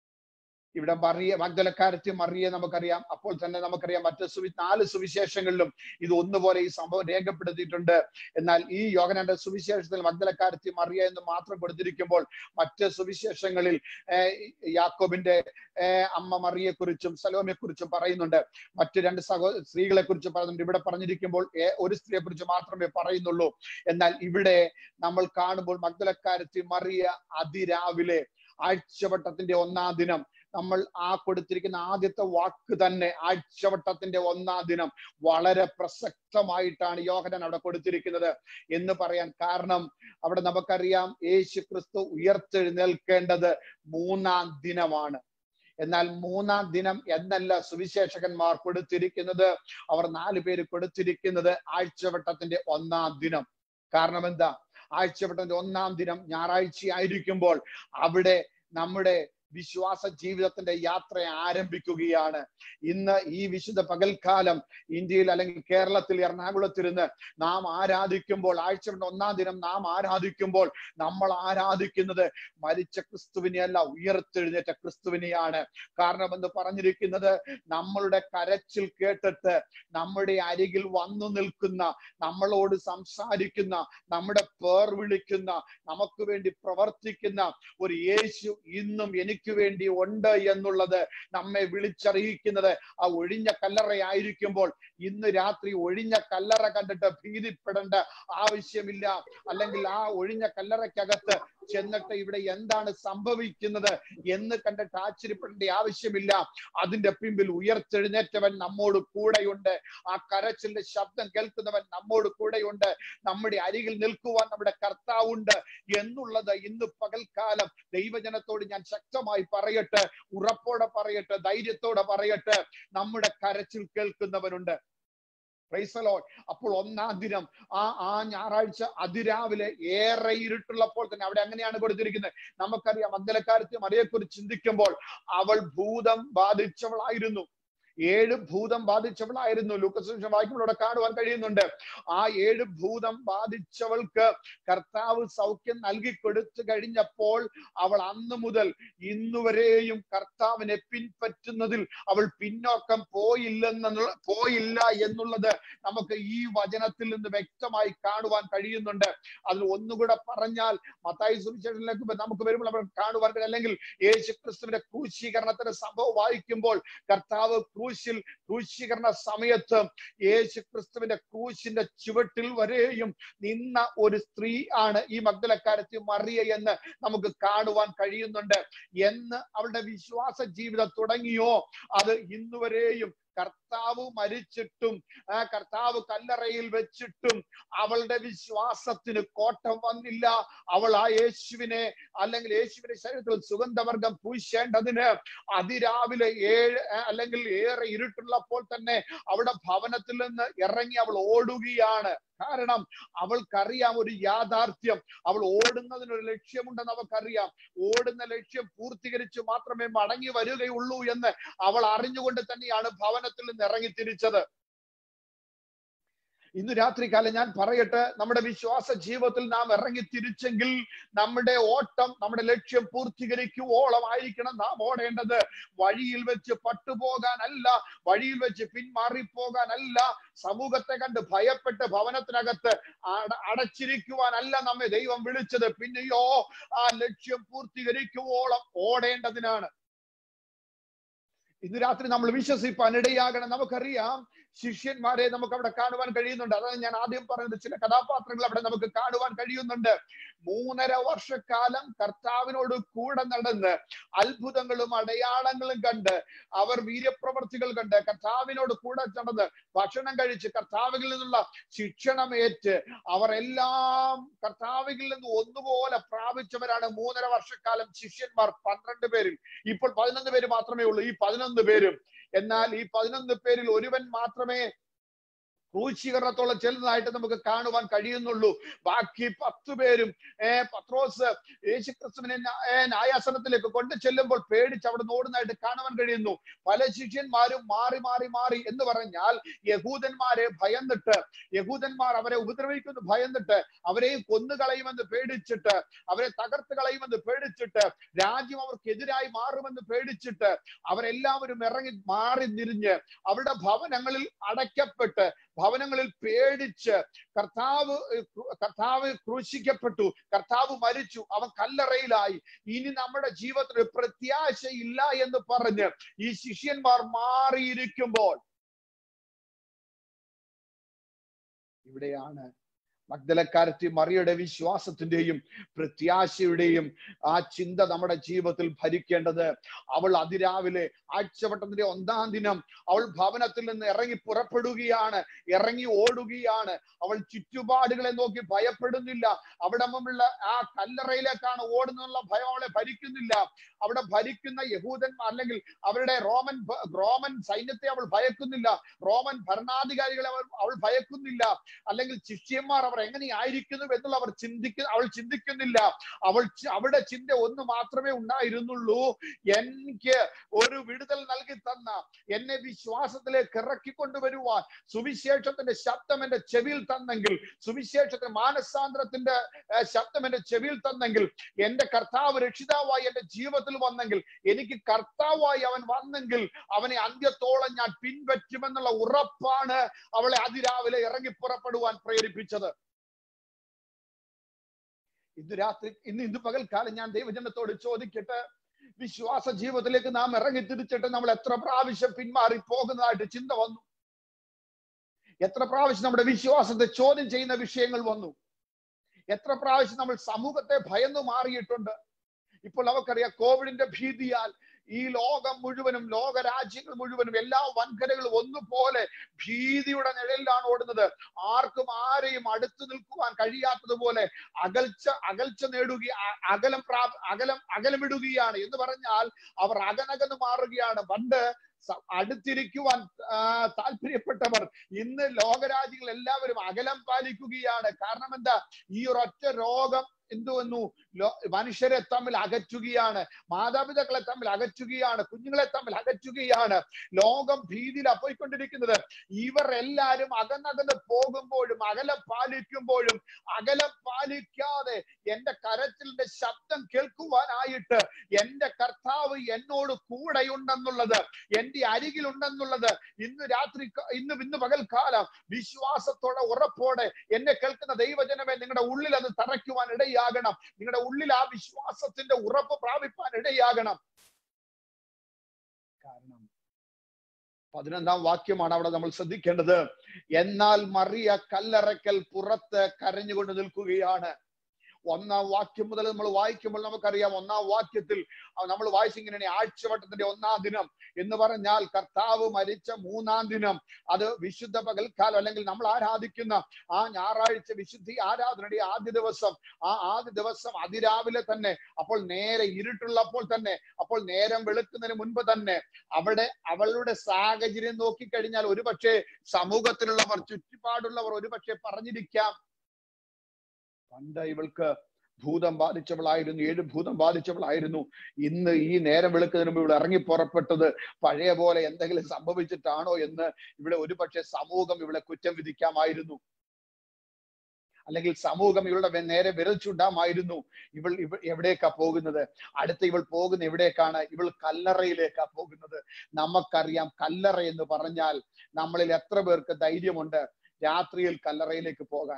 ഇവിടെ മറിയ മഗ്ദലക്കാരത്തി മറിയെ നമുക്കറിയാം അപ്പോൾ തന്നെ നമുക്കറിയാം മറ്റ് സുവി നാല് സുവിശേഷങ്ങളിലും ഇത് ഒന്നുപോലെ ഈ സംഭവം രേഖപ്പെടുത്തിയിട്ടുണ്ട് എന്നാൽ ഈ യോഗനന്റെ സുവിശേഷത്തിൽ മഗ്ദലക്കാരത്തി മറിയ എന്ന് മാത്രം കൊടുത്തിരിക്കുമ്പോൾ മറ്റ് സുവിശേഷങ്ങളിൽ ഏർ യാക്കോബിന്റെ ഏർ അമ്മ മറിയെ കുറിച്ചും സലോമയെ കുറിച്ചും പറയുന്നുണ്ട് മറ്റ് രണ്ട് സഹോ സ്ത്രീകളെ കുറിച്ച് പറയുന്നുണ്ട് ഇവിടെ പറഞ്ഞിരിക്കുമ്പോൾ ഏർ ഒരു സ്ത്രീയെ കുറിച്ച് മാത്രമേ പറയുന്നുള്ളൂ എന്നാൽ ഇവിടെ നമ്മൾ കാണുമ്പോൾ മഗ്ദലക്കാരത്തി മറിയ അതിരാവിലെ ആഴ്ചവട്ടത്തിന്റെ ഒന്നാം ദിനം നമ്മൾ ആ കൊടുത്തിരിക്കുന്ന ആദ്യത്തെ വാക്ക് തന്നെ ആഴ്ചവട്ടത്തിന്റെ ഒന്നാം ദിനം വളരെ പ്രസക്തമായിട്ടാണ് യോഹനൻ അവിടെ കൊടുത്തിരിക്കുന്നത് എന്ന് പറയാൻ കാരണം അവിടെ നമുക്കറിയാം യേശു ക്രിസ്തു ഉയർത്തെഴുന്നേൽക്കേണ്ടത് മൂന്നാം ദിനമാണ് എന്നാൽ മൂന്നാം ദിനം എന്നല്ല സുവിശേഷകന്മാർ കൊടുത്തിരിക്കുന്നത് അവർ നാല് പേര് കൊടുത്തിരിക്കുന്നത് ആഴ്ചവട്ടത്തിന്റെ ഒന്നാം ദിനം കാരണം എന്താ ആഴ്ചവട്ടത്തിന്റെ ഒന്നാം ദിനം ഞായറാഴ്ച ആയിരിക്കുമ്പോൾ അവിടെ നമ്മുടെ വിശ്വാസ ജീവിതത്തിന്റെ യാത്ര ആരംഭിക്കുകയാണ് ഇന്ന് ഈ വിശുദ്ധ പകൽക്കാലം ഇന്ത്യയിൽ അല്ലെങ്കിൽ കേരളത്തിൽ എറണാകുളത്തിരുന്ന് നാം ആരാധിക്കുമ്പോൾ ആഴ്ചയുടെ ഒന്നാം ദിനം നാം ആരാധിക്കുമ്പോൾ നമ്മൾ ആരാധിക്കുന്നത് മരിച്ച ക്രിസ്തുവിനെയല്ല ഉയർത്തെഴുന്നേറ്റ ക്രിസ്തുവിനെയാണ് കാരണം എന്ന് പറഞ്ഞിരിക്കുന്നത് നമ്മളുടെ കരച്ചിൽ കേട്ടിട്ട് നമ്മുടെ അരികിൽ വന്നു നിൽക്കുന്ന നമ്മളോട് സംസാരിക്കുന്ന നമ്മുടെ പേർ വിളിക്കുന്ന നമുക്ക് വേണ്ടി പ്രവർത്തിക്കുന്ന ഒരു യേശു ഇന്നും എനിക്ക് വേണ്ടി ഉണ്ട് എന്നുള്ളത് നമ്മെ വിളിച്ചറിയിക്കുന്നത് ആ ഒഴിഞ്ഞ കല്ലറയായിരിക്കുമ്പോൾ ഇന്ന് രാത്രി ഒഴിഞ്ഞ കല്ലറ കണ്ടിട്ട് ഭീതിപ്പെടേണ്ട ആവശ്യമില്ല അല്ലെങ്കിൽ ആ ഒഴിഞ്ഞ കല്ലറയ്ക്കകത്ത് ചെന്നിട്ട് ഇവിടെ എന്താണ് സംഭവിക്കുന്നത് എന്ന് കണ്ടിട്ട് ആശ്ചര്യപ്പെടേണ്ട ആവശ്യമില്ല അതിന്റെ പിമ്പിൽ ഉയർത്തെഴുന്നേറ്റവൻ നമ്മോട് കൂടെയുണ്ട് ആ കരച്ചിലിന്റെ ശബ്ദം കേൾക്കുന്നവൻ നമ്മോട് കൂടെയുണ്ട് നമ്മുടെ അരികിൽ നിൽക്കുവാൻ നമ്മുടെ കർത്താവുണ്ട് എന്നുള്ളത് ഇന്ന് പകൽക്കാലം ദൈവജനത്തോട് ഞാൻ ശക്തമായി പറയട്ടെ ഉറപ്പോടെ പറയട്ടെ ധൈര്യത്തോടെ പറയട്ടെ നമ്മുടെ കരച്ചിൽ കേൾക്കുന്നവനുണ്ട് Praise the Lord. അപ്പോൾ ഒന്നാം ദിനം ആ ആ ഞായറാഴ്ച അതിരാവിലെ ഏറെ ഇരുട്ടുള്ളപ്പോൾ തന്നെ അവിടെ അങ്ങനെയാണ് കൊടുത്തിരിക്കുന്നത് നമുക്കറിയാം മന്ദലക്കാരത്തെ മറിയെക്കുറിച്ച് ചിന്തിക്കുമ്പോൾ അവൾ ഭൂതം ബാധിച്ചവളായിരുന്നു ഏഴ് ഭൂതം ബാധിച്ചവളായിരുന്നു ലൂക്കസ് വായിക്കുമ്പോൾ അവിടെ കാണുവാൻ കഴിയുന്നുണ്ട് ആ ഏഴ് ഭൂതം ബാധിച്ചവൾക്ക് കർത്താവ് സൗഖ്യം നൽകി കൊടുത്തു കഴിഞ്ഞപ്പോൾ അവൾ അന്ന് മുതൽ ഇന്നുവരെയും കർത്താവിനെ പിൻപറ്റുന്നതിൽ അവൾ പിന്നോക്കം പോയില്ലെന്നുള്ള പോയില്ല എന്നുള്ളത് നമുക്ക് ഈ വചനത്തിൽ നിന്ന് വ്യക്തമായി കാണുവാൻ കഴിയുന്നുണ്ട് അതിൽ ഒന്നുകൂടെ പറഞ്ഞാൽ മത്തായി സുവിശേഷനിലേക്ക് നമുക്ക് വരുമ്പോൾ നമ്മൾ കാണുവാൻ കഴിയും അല്ലെങ്കിൽ യേശു ക്രിസ്തുവിന്റെ ക്രൂശീകരണത്തിന്റെ സംഭവം വായിക്കുമ്പോൾ കർത്താവ് ക്രൂശിൽ ക്രൂശീകരണ സമയത്ത് യേശു ക്രിസ്തുവിന്റെ ക്രൂശിന്റെ ചുവട്ടിൽ വരെയും നിന്ന ഒരു സ്ത്രീ ആണ് ഈ മഗ്ദലക്കാരത്തി മറിയ എന്ന് നമുക്ക് കാണുവാൻ കഴിയുന്നുണ്ട് എന്ന് അവളുടെ വിശ്വാസ ജീവിതം തുടങ്ങിയോ അത് ഇന്നുവരെയും കർത്ത കർത്താവ് മരിച്ചിട്ടും ആ കർത്താവ് കല്ലറയിൽ വെച്ചിട്ടും അവളുടെ വിശ്വാസത്തിന് കോട്ടം വന്നില്ല അവൾ ആ യേശുവിനെ അല്ലെങ്കിൽ യേശുവിന്റെ ശരീരത്തിൽ സുഗന്ധവർഗം പൂശേണ്ടതിന് അതിരാവിലെ ഏഴ് ആ, അല്ലെങ്കിൽ ഏറെ ഇരുട്ടുള്ളപ്പോൾ തന്നെ അവിടെ ഭവനത്തിൽ നിന്ന് ഇറങ്ങി അവൾ ഓടുകയാണ് കാരണം അവൾക്കറിയാം ഒരു യാഥാർത്ഥ്യം അവൾ ഓടുന്നതിന് ഒരു ലക്ഷ്യമുണ്ടെന്ന് അവൾക്കറിയാം ഓടുന്ന ലക്ഷ്യം പൂർത്തീകരിച്ചു മാത്രമേ മടങ്ങി വരികയുള്ളൂ എന്ന് അവൾ അറിഞ്ഞുകൊണ്ട് തന്നെയാണ് ഭവനത്തിൽ നിന്ന് ഇറങ്ങി തിരിച്ചത് ഇന്ന് രാത്രികാലം ഞാൻ പറയട്ടെ നമ്മുടെ വിശ്വാസ ജീവിതത്തിൽ നാം ഇറങ്ങി തിരിച്ചെങ്കിൽ നമ്മുടെ ഓട്ടം നമ്മുടെ ലക്ഷ്യം പൂർത്തീകരിക്കുവോളം ആയിരിക്കണം നാം ഓടേണ്ടത് വഴിയിൽ വെച്ച് പട്ടുപോകാനല്ല വഴിയിൽ വെച്ച് പിന്മാറിപ്പോകാനല്ല സമൂഹത്തെ കണ്ട് ഭയപ്പെട്ട് ഭവനത്തിനകത്ത് അട- അടച്ചിരിക്കുവാനല്ല നമ്മെ ദൈവം വിളിച്ചത് പിന്നെയോ ആ ലക്ഷ്യം പൂർത്തീകരിക്കുവോളം ഓടേണ്ടതിനാണ് ഇന്ന് രാത്രി നമ്മൾ വിശ്വസിപ്പാൻ ഇടയാകണം നമുക്കറിയാം ശിഷ്യന്മാരെ നമുക്ക് അവിടെ കാണുവാൻ കഴിയുന്നുണ്ട് അതാണ് ഞാൻ ആദ്യം പറഞ്ഞത് ചില കഥാപാത്രങ്ങൾ അവിടെ നമുക്ക് കാണുവാൻ കഴിയുന്നുണ്ട് മൂന്നര വർഷക്കാലം കർത്താവിനോട് കൂടെ നടന്ന് അത്ഭുതങ്ങളും അടയാളങ്ങളും കണ്ട് അവർ വീര്യപ്രവർത്തികൾ കണ്ട് കർത്താവിനോട് കൂടെ നടന്ന് ഭക്ഷണം കഴിച്ച് കർത്താവിൽ നിന്നുള്ള ശിക്ഷണമേറ്റ് അവർ എല്ലാം കർത്താവിൽ നിന്ന് ഒന്നുപോലെ പ്രാപിച്ചവരാണ് മൂന്നര വർഷക്കാലം ശിഷ്യന്മാർ പന്ത്രണ്ട് പേരിൽ ഇപ്പോൾ പതിനൊന്ന് പേര് മാത്രമേ ഉള്ളൂ ഈ പതിനൊന്ന് പേരും എന്നാൽ ഈ പതിനൊന്ന് പേരിൽ ഒരുവൻ മാത്രമേ ക്രൂശീകരണത്തോളം ചെല്ലുന്നതായിട്ട് നമുക്ക് കാണുവാൻ കഴിയുന്നുള്ളൂ ബാക്കി പത്തു പേരും ഏ പത്രോസ് യേശുക്രിസ്തുവിനെ ന്യാ- ഏ, ന്യായാസനത്തിലേക്ക് കൊണ്ടു ചെല്ലുമ്പോൾ പേടിച്ച് അവിടെ ഓടുന്നതായിട്ട് കാണുവാൻ കഴിയുന്നു പല ശിഷ്യന്മാരും മാറി മാറി മാറി എന്ന് പറഞ്ഞാൽ യഹൂദന്മാരെ ഭയന്നിട്ട് യഹൂദന്മാർ അവരെ ഉപദ്രവിക്കുന്നു ഭയന്നിട്ട് അവരെയും കൊന്നുകളയുമെന്ന് പേടിച്ചിട്ട് അവരെ തകർത്ത് കളയുമെന്ന് പേടിച്ചിട്ട് രാജ്യം അവർക്കെതിരായി മാറുമെന്ന് പേടിച്ചിട്ട് അവരെല്ലാവരും ഇറങ്ങി മാറി തിരിഞ്ഞ് അവരുടെ ഭവനങ്ങളിൽ അടയ്ക്കപ്പെട്ട് ഭവനങ്ങളിൽ പേടിച്ച് കർത്താവ് ഏർ, ക്രൂ- കർത്താവ് ക്രൂശിക്കപ്പെട്ടു കർത്താവ് മരിച്ചു അവൻ കല്ലറയിലായി ഇനി നമ്മുടെ ജീവിതത്തിൽ ഒരു പ്രത്യാശയില്ല എന്ന് പറഞ്ഞ് ഈ ശിഷ്യന്മാർ മാറിയിരിക്കുമ്പോൾ ഇവിടെയാണ് മഗ്ദലക്കാരത്തി മറിയുടെ വിശ്വാസത്തിന്റെയും പ്രത്യാശയുടെയും ആ ചിന്ത നമ്മുടെ ജീവിതത്തിൽ ഭരിക്കേണ്ടത് അവൾ അതിരാവിലെ ആഴ്ചവട്ടത്തിന്റെ ഒന്നാം ദിനം അവൾ ഭവനത്തിൽ നിന്ന് ഇറങ്ങി പുറപ്പെടുകയാണ് ഇറങ്ങി ഓടുകയാണ് അവൾ ചുറ്റുപാടുകളെ നോക്കി ഭയപ്പെടുന്നില്ല അവിടെ മുമ്പുള്ള ആ കല്ലറയിലേക്കാണ് ഓടുന്നുള്ള ഭയം അവളെ ഭരിക്കുന്നില്ല അവിടെ ഭരിക്കുന്ന യഹൂദന്മാർ അല്ലെങ്കിൽ അവരുടെ റോമൻ ഭ- റോമൻ സൈന്യത്തെ അവൾ ഭയക്കുന്നില്ല റോമൻ ഭരണാധികാരികളെ അവൾ അവൾ ഭയക്കുന്നില്ല അല്ലെങ്കിൽ ശിഷ്യന്മാർ അവർ എങ്ങനെയായിരിക്കുന്നു എന്നുള്ള അവർ ചിന്തിക്കുന്ന അവൾ ചിന്തിക്കുന്നില്ല അവൾ ചി- അവളുടെ ചിന്ത ഒന്ന് മാത്രമേ ഉണ്ടായിരുന്നുള്ളൂ എനിക്ക് ഒരു വിടുതൽ നൽകി തന്ന എന്നെ വിശ്വാസത്തിലേക്ക് ഇറക്കിക്കൊണ്ടുവരുവാൻ സുവിശേഷത്തിന്റെ ശബ്ദം എന്റെ ചെവിയിൽ തന്നെങ്കിൽ സുവിശേഷത്തിന്റെ മാനസാന്തരത്തിന്റെ ഏർ, ശബ്ദം എന്റെ ചെവിയിൽ തന്നെങ്കിൽ എന്റെ കർത്താവ് രക്ഷിതാവായി എന്റെ ജീവിതത്തിൽ വന്നെങ്കിൽ എനിക്ക് കർത്താവായി അവൻ വന്നെങ്കിൽ അവനെ അന്ത്യത്തോളം ഞാൻ പിൻപറ്റുമെന്നുള്ള ഉറപ്പാണ് അവളെ അതിരാവിലെ ഇറങ്ങി പുറപ്പെടുവാൻ പ്രേരിപ്പിച്ചത് ഇന്ന് രാത്രി ഇന്ന് ഇന്ന് പകൽക്കാലം ഞാൻ ദൈവജനത്തോട് ചോദിക്കട്ടെ വിശ്വാസ ജീവിതത്തിലേക്ക് നാം ഇറങ്ങി തിരിച്ചിട്ട് നമ്മൾ എത്ര പ്രാവശ്യം പിന്മാറി പോകുന്നതായിട്ട് ചിന്ത വന്നു എത്ര പ്രാവശ്യം നമ്മുടെ വിശ്വാസത്തെ ചോദ്യം ചെയ്യുന്ന വിഷയങ്ങൾ വന്നു എത്ര പ്രാവശ്യം നമ്മൾ സമൂഹത്തെ ഭയന്നു മാറിയിട്ടുണ്ട് ഇപ്പോൾ നമുക്കറിയാം കോവിഡിന്റെ ഭീതിയാൽ ഈ ലോകം മുഴുവനും ലോക രാജ്യങ്ങൾ മുഴുവനും എല്ലാ വൻകരകളും ഒന്നുപോലെ ഭീതിയുടെ നിഴലിലാണ് ഓടുന്നത് ആർക്കും ആരെയും അടുത്തു നിൽക്കുവാൻ കഴിയാത്തതുപോലെ അകൽച്ച അകൽച്ച നേടുക അ- അകലം പ്രാപ അകലം അകലമിടുകയാണ് എന്ന് പറഞ്ഞാൽ അവർ അകനകന്ന് മാറുകയാണ് പണ്ട് സ- അടുത്തിരിക്കുവാൻ ആ, താല്പര്യപ്പെട്ടവർ ഇന്ന് ലോകരാജ്യങ്ങൾ എല്ലാവരും അകലം പാലിക്കുകയാണ് കാരണം എന്താ ഈ ഒരൊറ്റ രോഗം എന്തു വന്നു ലോ മനുഷ്യരെ തമ്മിൽ അകറ്റുകയാണ് മാതാപിതാക്കളെ തമ്മിൽ അകറ്റുകയാണ് കുഞ്ഞുങ്ങളെ തമ്മിൽ അകറ്റുകയാണ് ലോകം ഭീതിയിൽ പോയിക്കൊണ്ടിരിക്കുന്നത് ഇവർ എല്ലാരും അകന്നകന്ന് പോകുമ്പോഴും അകലം പാലിക്കുമ്പോഴും അകലം പാലിക്കാതെ എന്റെ കരച്ചിലിന്റെ ശബ്ദം കേൾക്കുവാനായിട്ട് എന്റെ കർത്താവ് എന്നോട് കൂടെയുണ്ടെന്നുള്ളത് എന്റെ അരികിലുണ്ടെന്നുള്ളത് ഇന്ന് രാത്രി ക- ഇന്ന് ഇന്ന് പകൽക്കാലം വിശ്വാസത്തോടെ ഉറപ്പോടെ എന്നെ കേൾക്കുന്ന ദൈവജനമേ നിങ്ങളുടെ ഉള്ളിൽ അത് തറയ്ക്കുവാൻ ഇടയാകണം നിങ്ങളുടെ ഉള്ളിൽ ആ വിശ്വാസത്തിന്റെ ഉറപ്പ് പ്രാപിപ്പാൻ ഇടയാകണം കാരണം പതിനൊന്നാം വാക്യമാണ് അവിടെ നമ്മൾ ശ്രദ്ധിക്കേണ്ടത് എന്നാൽ മറിയ കല്ലറയ്ക്കൽ പുറത്ത് കരഞ്ഞുകൊണ്ട് നിൽക്കുകയാണ് ഒന്നാം വാക്യം മുതൽ നമ്മൾ വായിക്കുമ്പോൾ നമുക്കറിയാം ഒന്നാം വാക്യത്തിൽ നമ്മൾ വായിച്ചിങ്ങനെ ആഴ്ചവട്ടത്തിന്റെ ഒന്നാം ദിനം എന്ന് പറഞ്ഞാൽ കർത്താവ് മരിച്ച മൂന്നാം ദിനം അത് വിശുദ്ധ പകൽക്കാലം അല്ലെങ്കിൽ നമ്മൾ ആരാധിക്കുന്ന ആ ഞായറാഴ്ച വിശുദ്ധി ആരാധനയുടെ ആദ്യ ദിവസം ആ ആദ്യ ദിവസം അതിരാവിലെ തന്നെ അപ്പോൾ നേരെ ഇരുട്ടുള്ളപ്പോൾ തന്നെ അപ്പോൾ നേരം വെളുക്കുന്നതിന് മുൻപ് തന്നെ അവിടെ അവളുടെ സാഹചര്യം നോക്കിക്കഴിഞ്ഞാൽ ഒരുപക്ഷെ സമൂഹത്തിലുള്ളവർ ചുറ്റുപാടുള്ളവർ ഒരുപക്ഷെ പറഞ്ഞിരിക്കാം പണ്ട് ഇവൾക്ക് ഭൂതം ബാധിച്ചവളായിരുന്നു ഏഴ് ഭൂതം ബാധിച്ചവളായിരുന്നു ഇന്ന് ഈ നേരം വെളുക്കുന്നതിന് മുമ്പ് ഇവിടെ ഇറങ്ങി പുറപ്പെട്ടത് പഴയ പോലെ എന്തെങ്കിലും സംഭവിച്ചിട്ടാണോ എന്ന് ഇവിടെ ഒരുപക്ഷെ സമൂഹം ഇവിടെ കുറ്റം വിധിക്കാമായിരുന്നു അല്ലെങ്കിൽ സമൂഹം ഇവളുടെ നേരെ വിരൽ ചൂണ്ടാമായിരുന്നു ഇവൾ ഇവ എവിടേക്കാ പോകുന്നത് അടുത്ത ഇവൾ പോകുന്ന എവിടേക്കാണ് ഇവൾ കല്ലറയിലേക്കാ പോകുന്നത് നമുക്കറിയാം കല്ലറ എന്ന് പറഞ്ഞാൽ നമ്മളിൽ എത്ര പേർക്ക് ധൈര്യമുണ്ട് രാത്രിയിൽ കല്ലറയിലേക്ക് പോകാൻ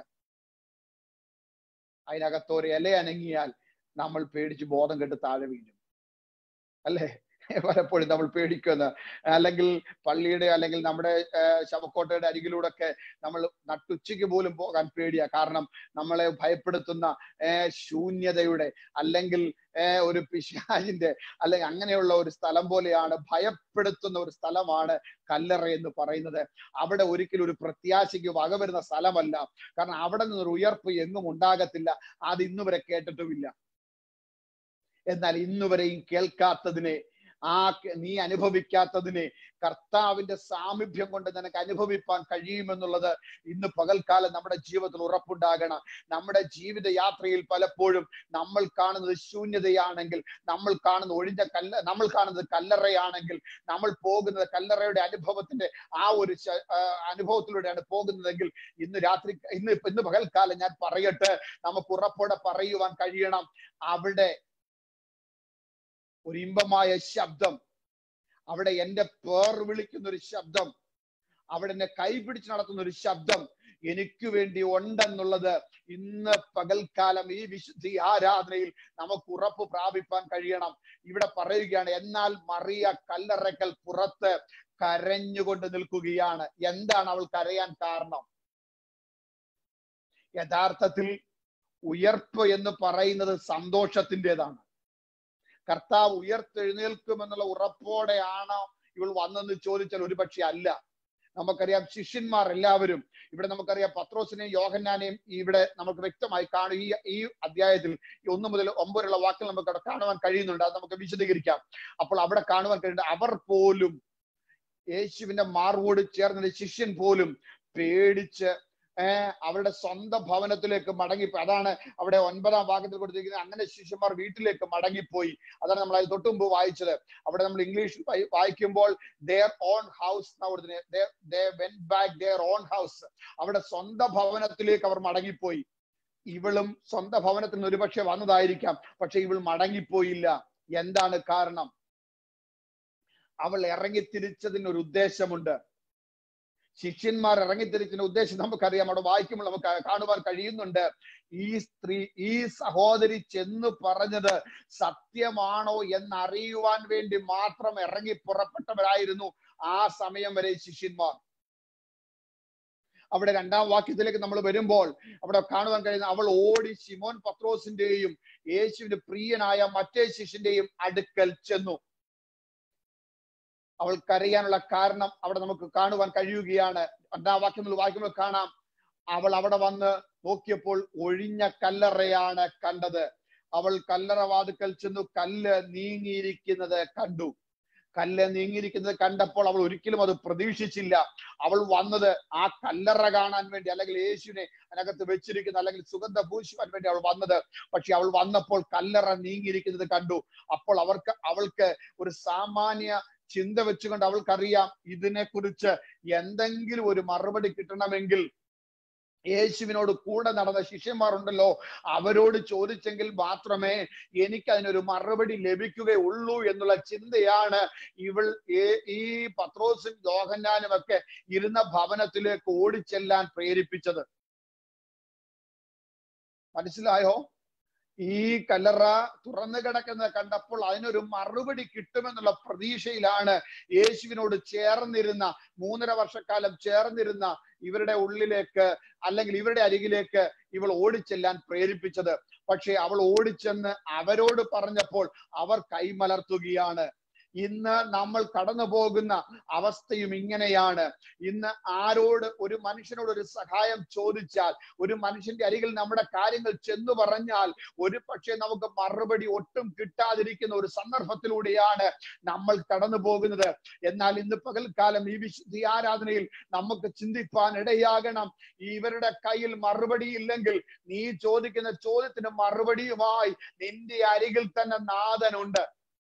അതിനകത്തൊരു ഇല അനങ്ങിയാൽ നമ്മൾ പേടിച്ച് ബോധം കെട്ട് താഴെ വീഴും അല്ലേ പലപ്പോഴും നമ്മൾ പേടിക്കുന്ന അല്ലെങ്കിൽ പള്ളിയുടെ അല്ലെങ്കിൽ നമ്മുടെ ശവക്കോട്ടയുടെ അരികിലൂടെ ഒക്കെ നമ്മൾ നട്ടുച്ചയ്ക്ക് പോലും പോകാൻ പേടിയാ കാരണം നമ്മളെ ഭയപ്പെടുത്തുന്ന ശൂന്യതയുടെ അല്ലെങ്കിൽ ഒരു പിശാചിന്റെ അല്ലെങ്കിൽ അങ്ങനെയുള്ള ഒരു സ്ഥലം പോലെയാണ് ഭയപ്പെടുത്തുന്ന ഒരു സ്ഥലമാണ് കല്ലറ എന്ന് പറയുന്നത് അവിടെ ഒരിക്കലും ഒരു പ്രത്യാശയ്ക്ക് വകവരുന്ന സ്ഥലമല്ല കാരണം അവിടെ നിന്നൊരു ഉയർപ്പ് എങ്ങും ഉണ്ടാകത്തില്ല അത് ഇന്നുവരെ കേട്ടിട്ടുമില്ല എന്നാൽ ഇന്നുവരെയും കേൾക്കാത്തതിനെ ആ നീ അനുഭവിക്കാത്തതിനെ കർത്താവിന്റെ സാമീപ്യം കൊണ്ട് നിനക്ക് അനുഭവിപ്പാൻ കഴിയുമെന്നുള്ളത് ഇന്ന് പകൽക്കാലം നമ്മുടെ ജീവിതത്തിൽ ഉറപ്പുണ്ടാകണം നമ്മുടെ ജീവിത യാത്രയിൽ പലപ്പോഴും നമ്മൾ കാണുന്നത് ശൂന്യതയാണെങ്കിൽ നമ്മൾ കാണുന്ന ഒഴിഞ്ഞ കല്ല നമ്മൾ കാണുന്നത് കല്ലറയാണെങ്കിൽ നമ്മൾ പോകുന്നത് കല്ലറയുടെ അനുഭവത്തിന്റെ ആ ഒരു അനുഭവത്തിലൂടെയാണ് പോകുന്നതെങ്കിൽ ഇന്ന് രാത്രി ഇന്ന് ഇന്ന് പകൽക്കാലം ഞാൻ പറയട്ടെ നമുക്ക് ഉറപ്പോടെ പറയുവാൻ കഴിയണം അവിടെ ഒരു ഇമ്പമായ ശബ്ദം അവിടെ എന്റെ പേർ വിളിക്കുന്ന ഒരു ശബ്ദം അവിടെ എന്നെ കൈപിടിച്ച് നടത്തുന്ന ഒരു ശബ്ദം എനിക്ക് വേണ്ടി ഉണ്ടെന്നുള്ളത് ഇന്ന് പകൽക്കാലം ഈ വിശുദ്ധി ആരാധനയിൽ നമുക്ക് ഉറപ്പ് പ്രാപിപ്പാൻ കഴിയണം ഇവിടെ പറയുകയാണ് എന്നാൽ മറിയ കല്ലറക്കൽ പുറത്ത് കരഞ്ഞുകൊണ്ട് നിൽക്കുകയാണ് എന്താണ് അവൾ കരയാൻ കാരണം യഥാർത്ഥത്തിൽ ഉയർപ്പ് എന്ന് പറയുന്നത് സന്തോഷത്തിൻ്റെതാണ് കർത്താവ് ഉയർത്തെഴുന്നേൽക്കുമെന്നുള്ള ഉറപ്പോടെയാണ് ഇവൾ വന്നെന്ന് ചോദിച്ചാൽ ഒരുപക്ഷെ അല്ല നമുക്കറിയാം ശിഷ്യന്മാർ എല്ലാവരും ഇവിടെ നമുക്കറിയാം പത്രോസിനെയും യോഹന്നാനെയും ഇവിടെ നമുക്ക് വ്യക്തമായി കാണും ഈ ഈ അധ്യായത്തിൽ ഈ ഒന്ന് മുതൽ ഒമ്പതിലുള്ള വാക്കുകൾ നമുക്ക് അവിടെ കാണുവാൻ കഴിയുന്നുണ്ട് അത് നമുക്ക് വിശദീകരിക്കാം അപ്പോൾ അവിടെ കാണുവാൻ കഴിയുന്നുണ്ട് അവർ പോലും യേശുവിന്റെ മാർവോട് ചേർന്ന ശിഷ്യൻ പോലും പേടിച്ച് ഏർ അവരുടെ സ്വന്തം ഭവനത്തിലേക്ക് മടങ്ങിപ്പോയി അതാണ് അവിടെ ഒൻപതാം ഭാഗത്തിൽ കൊടുത്തിരിക്കുന്നത് അങ്ങനെ ശിഷ്യന്മാർ വീട്ടിലേക്ക് മടങ്ങിപ്പോയി അതാണ് നമ്മൾ അത് തൊട്ടുമുമ്പ് വായിച്ചത് അവിടെ നമ്മൾ ഇംഗ്ലീഷിൽ വായിക്കുമ്പോൾ their own house went back their own house അവിടെ സ്വന്തം ഭവനത്തിലേക്ക് അവർ മടങ്ങിപ്പോയി ഇവളും സ്വന്തം ഭവനത്തിൽ നിന്ന് ഒരുപക്ഷെ വന്നതായിരിക്കാം പക്ഷെ ഇവൾ മടങ്ങിപ്പോയില്ല എന്താണ് കാരണം അവൾ ഇറങ്ങി തിരിച്ചതിന് ഒരു ഉദ്ദേശമുണ്ട് ശിഷ്യന്മാർ ഇറങ്ങിത്തിരിക്കുന്ന ഉദ്ദേശം നമുക്കറിയാം അവിടെ വായിക്കുമ്പോൾ നമുക്ക് കാണുവാൻ കഴിയുന്നുണ്ട് ഈ സ്ത്രീ ഈ സഹോദരി ചെന്ന് പറഞ്ഞത് സത്യമാണോ എന്നറിയുവാൻ വേണ്ടി മാത്രം ഇറങ്ങി പുറപ്പെട്ടവരായിരുന്നു ആ സമയം വരെ ശിഷ്യന്മാർ അവിടെ രണ്ടാം വാക്യത്തിലേക്ക് നമ്മൾ വരുമ്പോൾ അവിടെ കാണുവാൻ കഴിയുന്ന അവൾ ഓടി ശിമോൻ പത്രോസിന്റെയും യേശുവിന്റെ പ്രിയനായ മറ്റേ ശിഷ്യന്റെയും അടുക്കൽ ചെന്നു അവൾ കരയാനുള്ള കാരണം അവിടെ നമുക്ക് കാണുവാൻ കഴിയുകയാണ് രണ്ടാം വാക്യങ്ങൾ വായിക്കുമ്പോൾ കാണാം അവൾ അവിടെ വന്ന് നോക്കിയപ്പോൾ ഒഴിഞ്ഞ കല്ലറയാണ് കണ്ടത് അവൾ കല്ലറ വാതുക്കൽ ചെന്നു കല്ല് നീങ്ങിയിരിക്കുന്നത് കണ്ടു കല്ല് നീങ്ങിയിരിക്കുന്നത് കണ്ടപ്പോൾ അവൾ ഒരിക്കലും അത് പ്രതീക്ഷിച്ചില്ല അവൾ വന്നത് ആ കല്ലറ കാണാൻ വേണ്ടി അല്ലെങ്കിൽ യേശുവിനെ അതിനകത്ത് വെച്ചിരിക്കുന്ന അല്ലെങ്കിൽ സുഗന്ധ പൂശുവാൻ വേണ്ടി അവൾ വന്നത് പക്ഷെ അവൾ വന്നപ്പോൾ കല്ലറ നീങ്ങിയിരിക്കുന്നത് കണ്ടു അപ്പോൾ അവർക്ക് അവൾക്ക് ഒരു സാമാന്യ ചിന്ത വെച്ചുകൊണ്ട് അവൾക്കറിയാം ഇതിനെ കുറിച്ച് എന്തെങ്കിലും ഒരു മറുപടി കിട്ടണമെങ്കിൽ യേശുവിനോട് കൂടെ നടന്ന ശിഷ്യന്മാരുണ്ടല്ലോ അവരോട് ചോദിച്ചെങ്കിൽ മാത്രമേ എനിക്ക് അതിനൊരു മറുപടി ലഭിക്കുകയുള്ളൂ എന്നുള്ള ചിന്തയാണ് ഇവൾ ഈ പത്രോസും യോഹന്നാനും ഒക്കെ ഇരുന്ന ഭവനത്തിലേക്ക് ഓടിച്ചെല്ലാൻ പ്രേരിപ്പിച്ചത് മനസ്സിലായോ ഈ കല്ലറ തുറന്നു കിടക്കുന്നത് കണ്ടപ്പോൾ അതിനൊരു മറുപടി കിട്ടുമെന്നുള്ള പ്രതീക്ഷയിലാണ് യേശുവിനോട് ചേർന്നിരുന്ന മൂന്നര വർഷക്കാലം ചേർന്നിരുന്ന ഇവരുടെ ഉള്ളിലേക്ക് അല്ലെങ്കിൽ ഇവരുടെ അരികിലേക്ക് ഇവൾ ഓടിച്ചെല്ലാൻ പ്രേരിപ്പിച്ചത് പക്ഷെ അവൾ ഓടിച്ചെന്ന് അവരോട് പറഞ്ഞപ്പോൾ അവർ കൈമലർത്തുകയാണ് ഇന്ന് നമ്മൾ കടന്നു പോകുന്ന അവസ്ഥയും ഇങ്ങനെയാണ് ഇന്ന് ആരോട് ഒരു മനുഷ്യനോട് ഒരു സഹായം ചോദിച്ചാൽ ഒരു മനുഷ്യന്റെ അരികിൽ നമ്മുടെ കാര്യങ്ങൾ ചെന്നു പറഞ്ഞാൽ ഒരു പക്ഷേ നമുക്ക് മറുപടി ഒട്ടും കിട്ടാതിരിക്കുന്ന ഒരു സന്ദർഭത്തിലൂടെയാണ് നമ്മൾ കടന്നു പോകുന്നത് എന്നാൽ ഇന്ന് പകൽക്കാലം ഈ വിശുദ്ധി ആരാധനയിൽ നമുക്ക് ചിന്തിപ്പാൻ ഇടയാകണം ഇവരുടെ കയ്യിൽ മറുപടി ഇല്ലെങ്കിൽ നീ ചോദിക്കുന്ന ചോദ്യത്തിന് മറുപടിയുമായി നിന്റെ അരികിൽ തന്നെ നാഥനുണ്ട്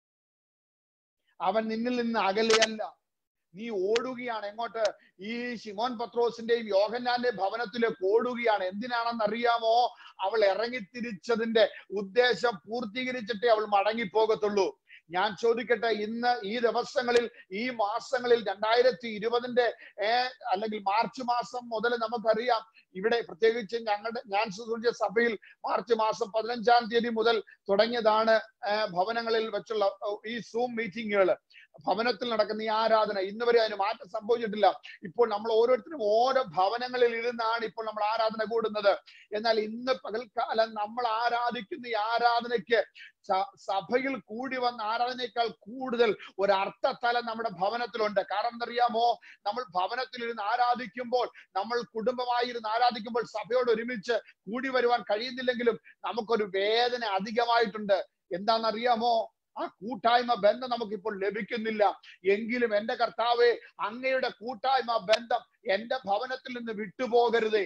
അവൻ നിന്നിൽ നിന്ന് അകലെയല്ല നീ ഓടുകയാണ് എങ്ങോട്ട് ഈ ശിമോൻ പത്രോസിന്റെയും യോഹന്നാന്റെയും ഭവനത്തിലേക്ക് ഓടുകയാണ് എന്തിനാണെന്ന് അറിയാമോ അവൾ ഇറങ്ങിത്തിരിച്ചതിന്റെ ഉദ്ദേശം പൂർത്തീകരിച്ചിട്ടേ അവൾ മടങ്ങിപ്പോകത്തുള്ളൂ ഞാൻ ചോദിക്കട്ടെ ഇന്ന് ഈ ദിവസങ്ങളിൽ ഈ മാസങ്ങളിൽ രണ്ടായിരത്തി ഇരുപതിന്റെ ഏർ അല്ലെങ്കിൽ മാർച്ച് മാസം മുതൽ നമുക്കറിയാം ഇവിടെ പ്രത്യേകിച്ച് ഞങ്ങളുടെ ഞാൻ സൂചിച്ച സഭയിൽ മാർച്ച് മാസം പതിനഞ്ചാം തീയതി മുതൽ തുടങ്ങിയതാണ് ഭവനങ്ങളിൽ വെച്ചുള്ള ഈ സൂം മീറ്റിങ്ങുകൾ ഭവനത്തിൽ നടക്കുന്ന ഈ ആരാധന ഇന്ന് വരെ അതിന് മാറ്റം സംഭവിച്ചിട്ടില്ല ഇപ്പോൾ നമ്മൾ ഓരോരുത്തരും ഓരോ ഭവനങ്ങളിൽ ഇരുന്നാണ് ഇപ്പോൾ നമ്മൾ ആരാധന കൂടുന്നത് എന്നാൽ ഇന്ന് പകൽക്കാലം നമ്മൾ ആരാധിക്കുന്ന ഈ ആരാധനയ്ക്ക് സഭയിൽ കൂടി വന്ന ആരാധനയേക്കാൾ കൂടുതൽ ഒരു അർത്ഥതലം നമ്മുടെ ഭവനത്തിലുണ്ട് കാരണം എന്തറിയാമോ നമ്മൾ ഭവനത്തിൽ ഇരുന്ന് ആരാധിക്കുമ്പോൾ നമ്മൾ കുടുംബമായി ആരാധിക്കുമ്പോൾ സഭയോട് ഒരുമിച്ച് കൂടി വരുവാൻ കഴിയുന്നില്ലെങ്കിലും നമുക്കൊരു വേദന അധികമായിട്ടുണ്ട് എന്താണെന്നറിയാമോ ആ കൂട്ടായ്മ ബന്ധം നമുക്കിപ്പോൾ ലഭിക്കുന്നില്ല എങ്കിലും എന്റെ കർത്താവെ അങ്ങയുടെ കൂട്ടായ്മ ബന്ധം എന്റെ ഭവനത്തിൽ നിന്ന് വിട്ടുപോകരുതേ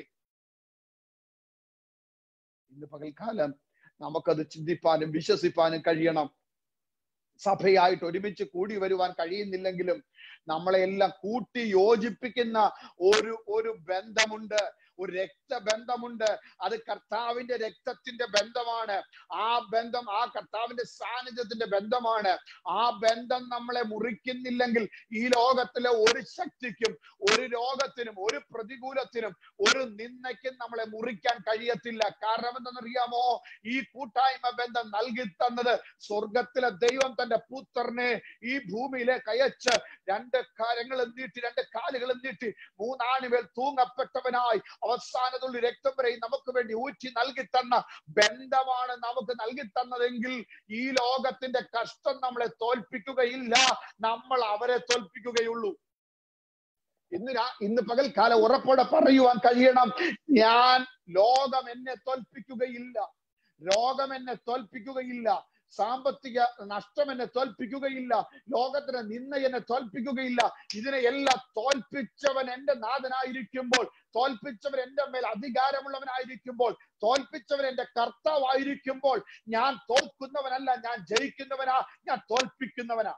ഇന്ന് പകൽക്കാലം നമുക്കത് ചിന്തിപ്പാനും വിശ്വസിപ്പാനും കഴിയണം സഭയായിട്ട് ഒരുമിച്ച് കൂടി വരുവാൻ കഴിയുന്നില്ലെങ്കിലും നമ്മളെ എല്ലാം കൂട്ടി യോജിപ്പിക്കുന്ന ഒരു ഒരു ബന്ധമുണ്ട് ഒരു രക്തബന്ധമുണ്ട് അത് കർത്താവിന്റെ രക്തത്തിന്റെ ബന്ധമാണ് ആ ബന്ധം ആ കർത്താവിന്റെ സാന്നിധ്യത്തിന്റെ ബന്ധമാണ് ആ ബന്ധം നമ്മളെ മുറിക്കുന്നില്ലെങ്കിൽ ഈ ലോകത്തിലെ ഒരു ശക്തിക്കും ഒരു രോഗത്തിനും ഒരു പ്രതികൂലത്തിനും ഒരു നിന്ദയ്ക്കും നമ്മളെ മുറിക്കാൻ കഴിയത്തില്ല കാരണം എന്തെന്നറിയാമോ ഈ കൂട്ടായ്മ ബന്ധം നൽകി തന്നത് സ്വർഗത്തിലെ ദൈവം തന്റെ പുത്രനെ ഈ ഭൂമിയിലേക്ക് അയച്ച് രണ്ട് കാര്യങ്ങളും നീട്ടി രണ്ട് കാലുകളും നീട്ടി മൂന്നാണിമേൽ തൂങ്ങപ്പെട്ടവനായി അവസാനത്തുള്ള രക്തം വരെ നമുക്ക് വേണ്ടി ഊറ്റി നൽകി തന്ന ബന്ധമാണ് നമുക്ക് നൽകി തന്നതെങ്കിൽ ഈ ലോകത്തിന്റെ കഷ്ടം നമ്മളെ തോൽപ്പിക്കുകയില്ല നമ്മൾ അവരെ തോൽപ്പിക്കുകയുള്ളൂ ഇന്ന് ഇന്ന് പകൽക്കാലം ഉറപ്പോടെ പറയുവാൻ കഴിയണം ഞാൻ ലോകം എന്നെ തോൽപ്പിക്കുകയില്ല രോഗം എന്നെ തോൽപ്പിക്കുകയില്ല സാമ്പത്തിക നഷ്ടം എന്നെ തോൽപ്പിക്കുകയില്ല ലോകത്തിന് നിന്ന എന്നെ തോൽപ്പിക്കുകയില്ല ഇതിനെ എല്ലാം തോൽപ്പിച്ചവൻ എന്റെ നാഥനായിരിക്കുമ്പോൾ തോൽപ്പിച്ചവൻ എന്റെ മേൽ അധികാരമുള്ളവനായിരിക്കുമ്പോൾ തോൽപ്പിച്ചവൻ എന്റെ കർത്താവായിരിക്കുമ്പോൾ ഞാൻ തോൽക്കുന്നവനല്ല ഞാൻ ജയിക്കുന്നവനാ ഞാൻ തോൽപ്പിക്കുന്നവനാ